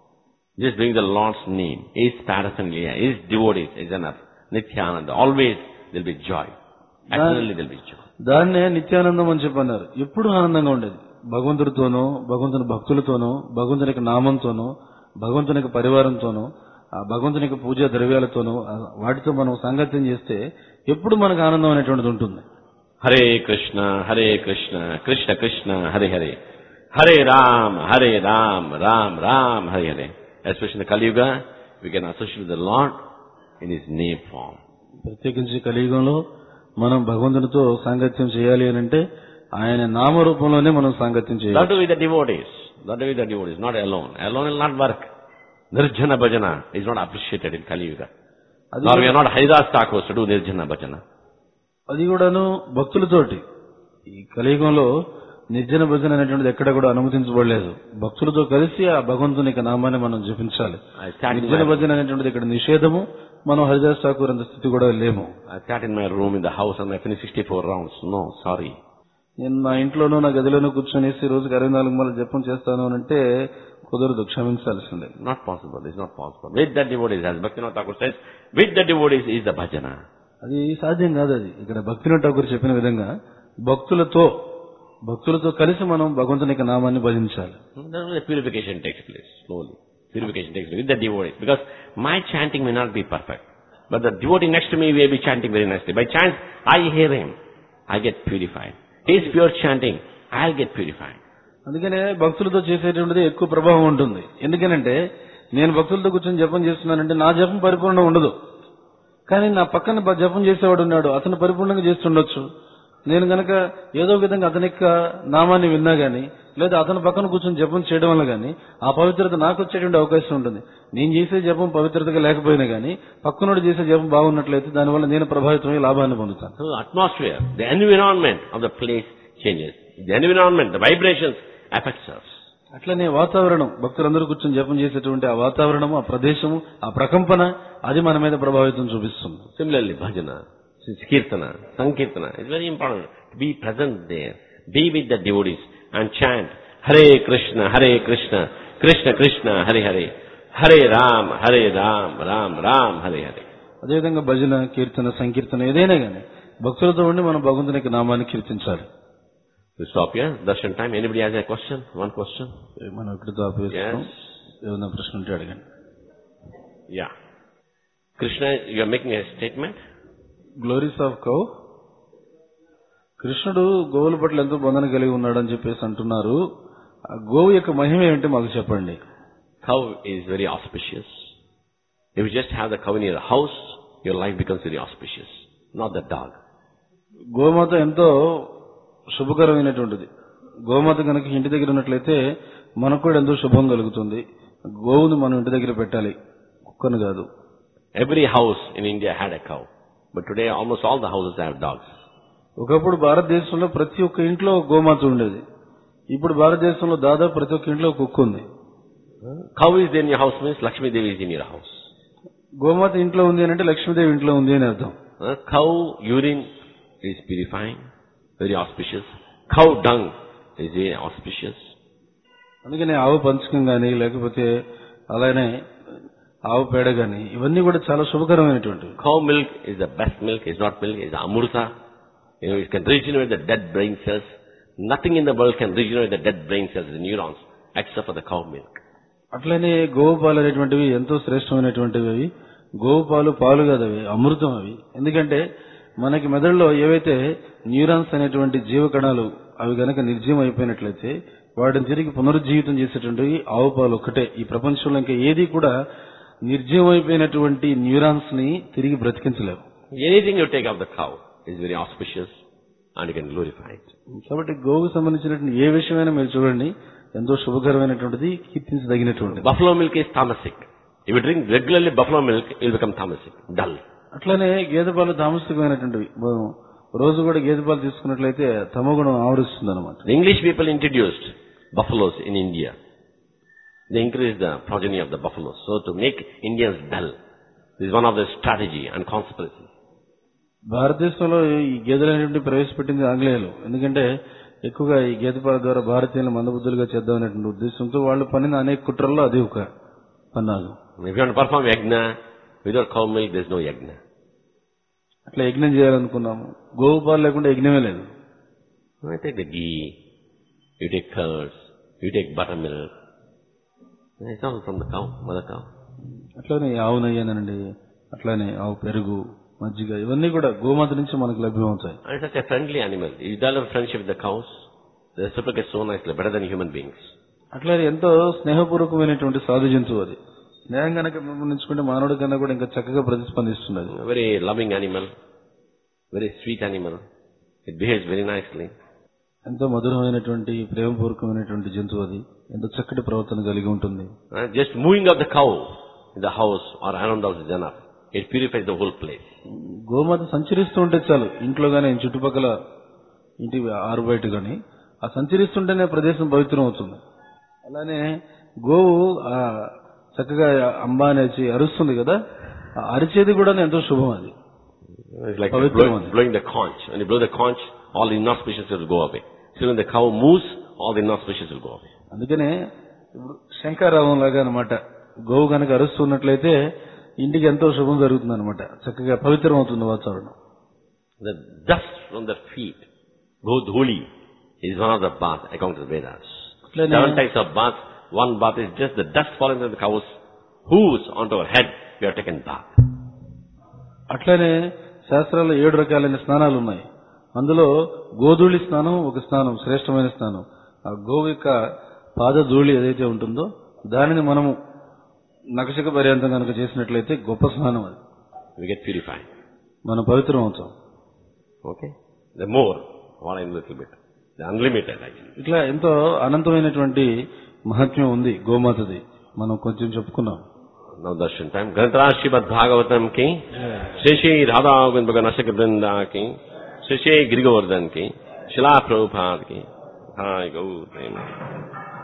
Just being the Lord's name. Is paraphernalia, is devotees, is enough. Nityananda, always there'll be joy. Eternally there'll be joy. దాన్నే నిత్యానందం అని చెప్పి అన్నారు ఎప్పుడు ఆనందంగా ఉండేది భగవంతుడితోనో భగవంతుని భక్తులతోనో భగవంతుని యొక్క నామంతోనో భగవంతుని యొక్క పరివారంతోనో ఆ భగవంతుని యొక్క పూజా ద్రవ్యాలతోనో ఆ వాటితో మనం సాంగత్యం చేస్తే ఎప్పుడు మనకు ఆనందం అనేటువంటిది ఉంటుంది Hare Krishna, Hare Krishna, Krishna Krishna, Hare Hare. Hare Ram, Hare Ram, Ram Ram, Hare Hare. Especially in the Kali Yuga, we can associate with the Lord in His name form. ప్రత్యేకించి కలియుగంలో మనం భగవంతునితో సాంగత్యం చేయాలి అని అంటే ఆయన నామరూపంలోనే మనం సాంగత్యం చేయాలి That with the devotees. That with the devotees, not alone. Alone will not work. Nirjana Bhajana is not appreciated in Kali Yuga. అది Nor we are not Haridas Thakurs to do Nirjana Bhajana. అది కూడాను భక్తులతోటి ఈ కలియుగంలో నిర్జన భజన అనేటువంటిది ఎక్కడ కూడా అనుమతించబడలేదు భక్తులతో కలిసి ఆ భగవంతుని యొక్క నామాన్ని మనం జపించాలి I sat in నిర్జన my, భజన అనేటువంటిది ఇక్కడ నిషేధము మనం హరిదాస్ ఠాకూర్ అంత స్థితి కూడా లేము I sat in my room in the house and I finished 64 rounds. No, sorry. నేను నా ఇంట్లోనూ నా గదిలోనూ కూర్చొనేసి రోజుకి అరవై నాలుగు మళ్ళీ జపం చేస్తాను అని అంటే కుదరదు క్షమించాల్సిందే Not possible. It's not possible. With the devotees, as Bhaktivinoda Thakur says, with the devotees is the bhajana. అది సాధ్యం కాదు అది ఇక్కడ భక్తినో ఠాకూర్ చెప్పిన విధంగా భక్తులతో భక్తులతో కలిసి మనం భగవంతుని యొక్క నామాన్ని భజించాలి Then the purification takes place slowly. Purification takes place with the devotees. Because my chanting may not be perfect. But the devotee next to me may be chanting very nicely. By chance, I hear him. I get purified. His pure chanting, I'll get purified. అందుకనే భక్తులతో చేసేటువంటిది ఎక్కువ ప్రభావం ఉంటుంది ఎందుకనంటే నేను భక్తులతో కూర్చొని జపం చేస్తున్నానంటే నా జపం పరిపూర్ణంగా ఉండదు కానీ నా పక్కన బ- జపం చేసేవాడు ఉన్నాడు అతను పరిపూర్ణంగా చేస్తుండొచ్చు నేను గనక ఏదో ఒక విధంగా అతని యొక్క నామాన్ని విన్నా గానీ లేదా అతని పక్కన కూర్చొని జపం చేయడం వల్ల గానీ ఆ పవిత్రత నాకు వచ్చేటువంటి అవకాశం ఉంటుంది నేను చేసే జపం పవిత్రతగా లేకపోయినా గానీ పక్కనోడు చేసే జపం బాగున్నట్లయితే దానివల్ల నేను ప్రభావితమై లాభాన్ని పొందుతాను So the atmosphere, the environment of the place changes. The environment, the vibrations affects us. అట్లనే వాతావరణం భక్తులందరూ కూర్చొని జపం చేసేటువంటి ఆ వాతావరణము ఆ ప్రదేశము ఆ ప్రకంపన అది మన మీద ప్రభావితం చూపిస్తుంది Similarly, bhajana, kirtana, sankirtana, it's very important to be present there, be with the devotees and chant Hare Krishna, Hare Krishna, Krishna Krishna, Hare Hare, Hare Ram, Hare Ram, Ram Ram, Hare Hare. అదేవిధంగా భజన కీర్తన సంకీర్తన ఏదైనా గానీ భక్తులతో ఉండి మనం భగవంతుని యొక్క నామాన్ని కీర్తించాలి We stop here, darshan time. Anybody has a question? One question? మనం ఇక్కడితో ఆపేస్తాం Yes. ఏమైనా ప్రశ్న ఉంటే అడగండి Yeah. Krishna, you are making a statement? Glories of cow కృష్ణుడు గోవుల పట్ల ఎంతో బంధన కలిగి ఉన్నాడని చెప్పేసి అంటున్నారు ఆ గోవు యొక్క మహిమ ఏమిటి మాకు చెప్పండి Cow is very auspicious. If you just have the cow in your house, your life becomes very auspicious, not the dog. గోమాత ఎంతో శుభకరమైనటువంటిది గోమాత కనుక ఇంటి దగ్గర ఉన్నట్లయితే మనకు కూడా ఎంతో శుభం కలుగుతుంది గోవుని మనం ఇంటి దగ్గర పెట్టాలి కుక్కను కాదు Every house in India had a cow. But today almost all the houses have dogs. ఒకప్పుడు భారతదేశంలో ప్రతి ఒక్క ఇంట్లో ఒక గోమాత ఉండేది ఇప్పుడు భారతదేశంలో దాదాపు ప్రతి ఒక్క ఇంట్లో ఒక కుక్క ఉంది Cow is in your house means Lakshmi Devi is in your house. గోమాత ఇంట్లో ఉంది అని అంటే లక్ష్మీదేవి ఇంట్లో ఉంది అని అర్థం Uh, cow urine is purifying, very auspicious. Cow dung is very auspicious. అందుకని ఆవు పంచకం గాని లేకపోతే అలానే ఆవు పేడ గాని ఇవన్నీ కూడా చాలా శుభకరమైనటువంటివి Cow milk is the best milk, it's not milk, it's amurta. You know, it can regenerate the dead brain cells. Nothing in the world can regenerate the dead brain cells, the neurons, except for the cow milk. అట్లనే గోవు పాలు అనేటువంటివి ఎంతో శ్రేష్టమైనటువంటివి అవి గోవు పాలు పాలు కాదు అవి అమృతం అవి ఎందుకంటే మనకి మెదడులో ఏవైతే న్యూరాన్స్ అనేటువంటి జీవకణాలు అవి గనక నిర్జీవం అయిపోయినట్లయితే వాటిని తిరిగి పునరుజ్జీవితం చేసేటువంటివి ఆవు పాలు ఒక్కటే ఈ ప్రపంచంలో ఇంకా ఏది కూడా నిర్జీవం అయిపోయినటువంటి న్యూరాన్స్ ని తిరిగి బ్రతికించలేవు Anything you take of the cow is very auspicious and you can glorify it. కాబట్టి గోవుకు సంబంధించినటువంటి ఏ విషయమైనా మీరు చూడండి ఎంతో శుభకరమైనటువంటిది కీర్తించదగినటువంటిది Buffalo milk is tamasic. If you drink regularly buffalo milk, you will become tamasic, dull. అట్లనే గేదె పాలు తామసికమైనటువంటివి మనం రోజు కూడా గేదె పాలు తీసుకున్నట్లయితే తమగుణం ఆవరిస్తుంది అనమాట The English people introduced buffaloes in India. They increased the progeny of the buffaloes. So to make Indians dull, this is one of their strategy and conspiracy. భారతదేశంలో ఈ గేదెలు అనేటువంటి ప్రవేశపెట్టింది ఆంగ్లేయులు ఎందుకంటే ఎక్కువగా ఈ గేదె పాల ద్వారా భారతీయులను మందబుద్ధులుగా చేద్దామనేటువంటి ఉద్దేశంతో వాళ్ళు పన్నిన అనేక కుట్రల్లో అది ఒక పన్నాగం If you want to perform yajna, without cow milk, there is no yajna. అట్లా యజ్ఞం చేయాలనుకున్నాము గోవు పాలు లేకుండా యజ్ఞమే లేదు You take the ghee, you take curds, you take buttermilk. It's all from the cow, mother cow. అట్లానే ఆవు నెయ్యనండి అట్లానే ఆవు పెరుగు మజ్జిగ ఇవన్నీ కూడా గోమాత నుంచి మనకు లభ్యమవుతాయి And it's such a friendly animal. If you develop friendship with the cows, they reciprocate so nicely, better than human beings. అట్లానే ఎంతో స్నేహపూర్వకమైనటువంటి సాధు జంతువు అది స్నేహం కనుక పెంపొందించుకుంటే మానవుడి కన్నా కూడా ఇంకా చక్కగా ప్రతిస్పందిస్తున్నది A very loving animal, very sweet animal. It behaves very nicely. ఎంతో మధురమైనటువంటి ప్రేమపూర్వకమైనటువంటి జంతువు అది ఎంతో చక్కటి ప్రవర్తన కలిగి ఉంటుంది And just moving of the cow in the house or around the house is enough. It purifies the whole place. గోమాత సంచరిస్తూ ఉంటే చాలు ఇంట్లో గానీ చుట్టుపక్కల ఇంటి ఆరు బయట గాని ఆ సంచరిస్తుంటేనే ప్రదేశం పవిత్రం అవుతుంది అలానే గోవు ఆ చక్కగా అంబా అనేసి అరుస్తుంది కదా ఆ అరిచేది కూడా ఎంతో శుభం అది It's like Pavitra blowing, one. blowing the conch. When you blow the conch, all the inauspicious will go away. So when the cow moves, all the inauspicious will go away. అందుకనే ఇప్పుడు శంకారావం లాగా అనమాట గోవు కనుక అరుస్తున్నట్లయితే ఇంటికి ఎంతో శుభం జరుగుతుంది అనమాట చక్కగా పవిత్రం అవుతుంది వాతావరణం The dust from the feet, Godhuli, is one of the baths according to the Vedas. Atlane- Seven types of baths. One bath is just the dust falling from the cow's hooves onto our head. We have taken bath. అట్లనే శాస్త్రాల్లో ఏడు రకాలైన స్నానాలు ఉన్నాయి అందులో గోధూళి స్నానం ఒక స్నానం శ్రేష్టమైన స్నానం ఆ గోవు యొక్క పాదధూళి ఏదైతే ఉంటుందో దానిని మనము నకశక పర్యంతం కనుక చేసినట్లయితే గొప్ప స్నానం అది We get purified. మనం పవిత్రం అవుతాం Okay? The more What a little bit. Unlimited actually. ఇట్లా ఎంతో అనంతమైనటువంటి మహత్యం ఉంది గోమాతది మనం కొంచెం చెప్పుకున్నాం Now darshan time. Grantaraj Srimad Bhagavatam ki, Shri Shri Radha Govinda Nasik Vrinda ki, Shri Shri Girigavardhan ki, Shila Prabhupada ki. Hi, go.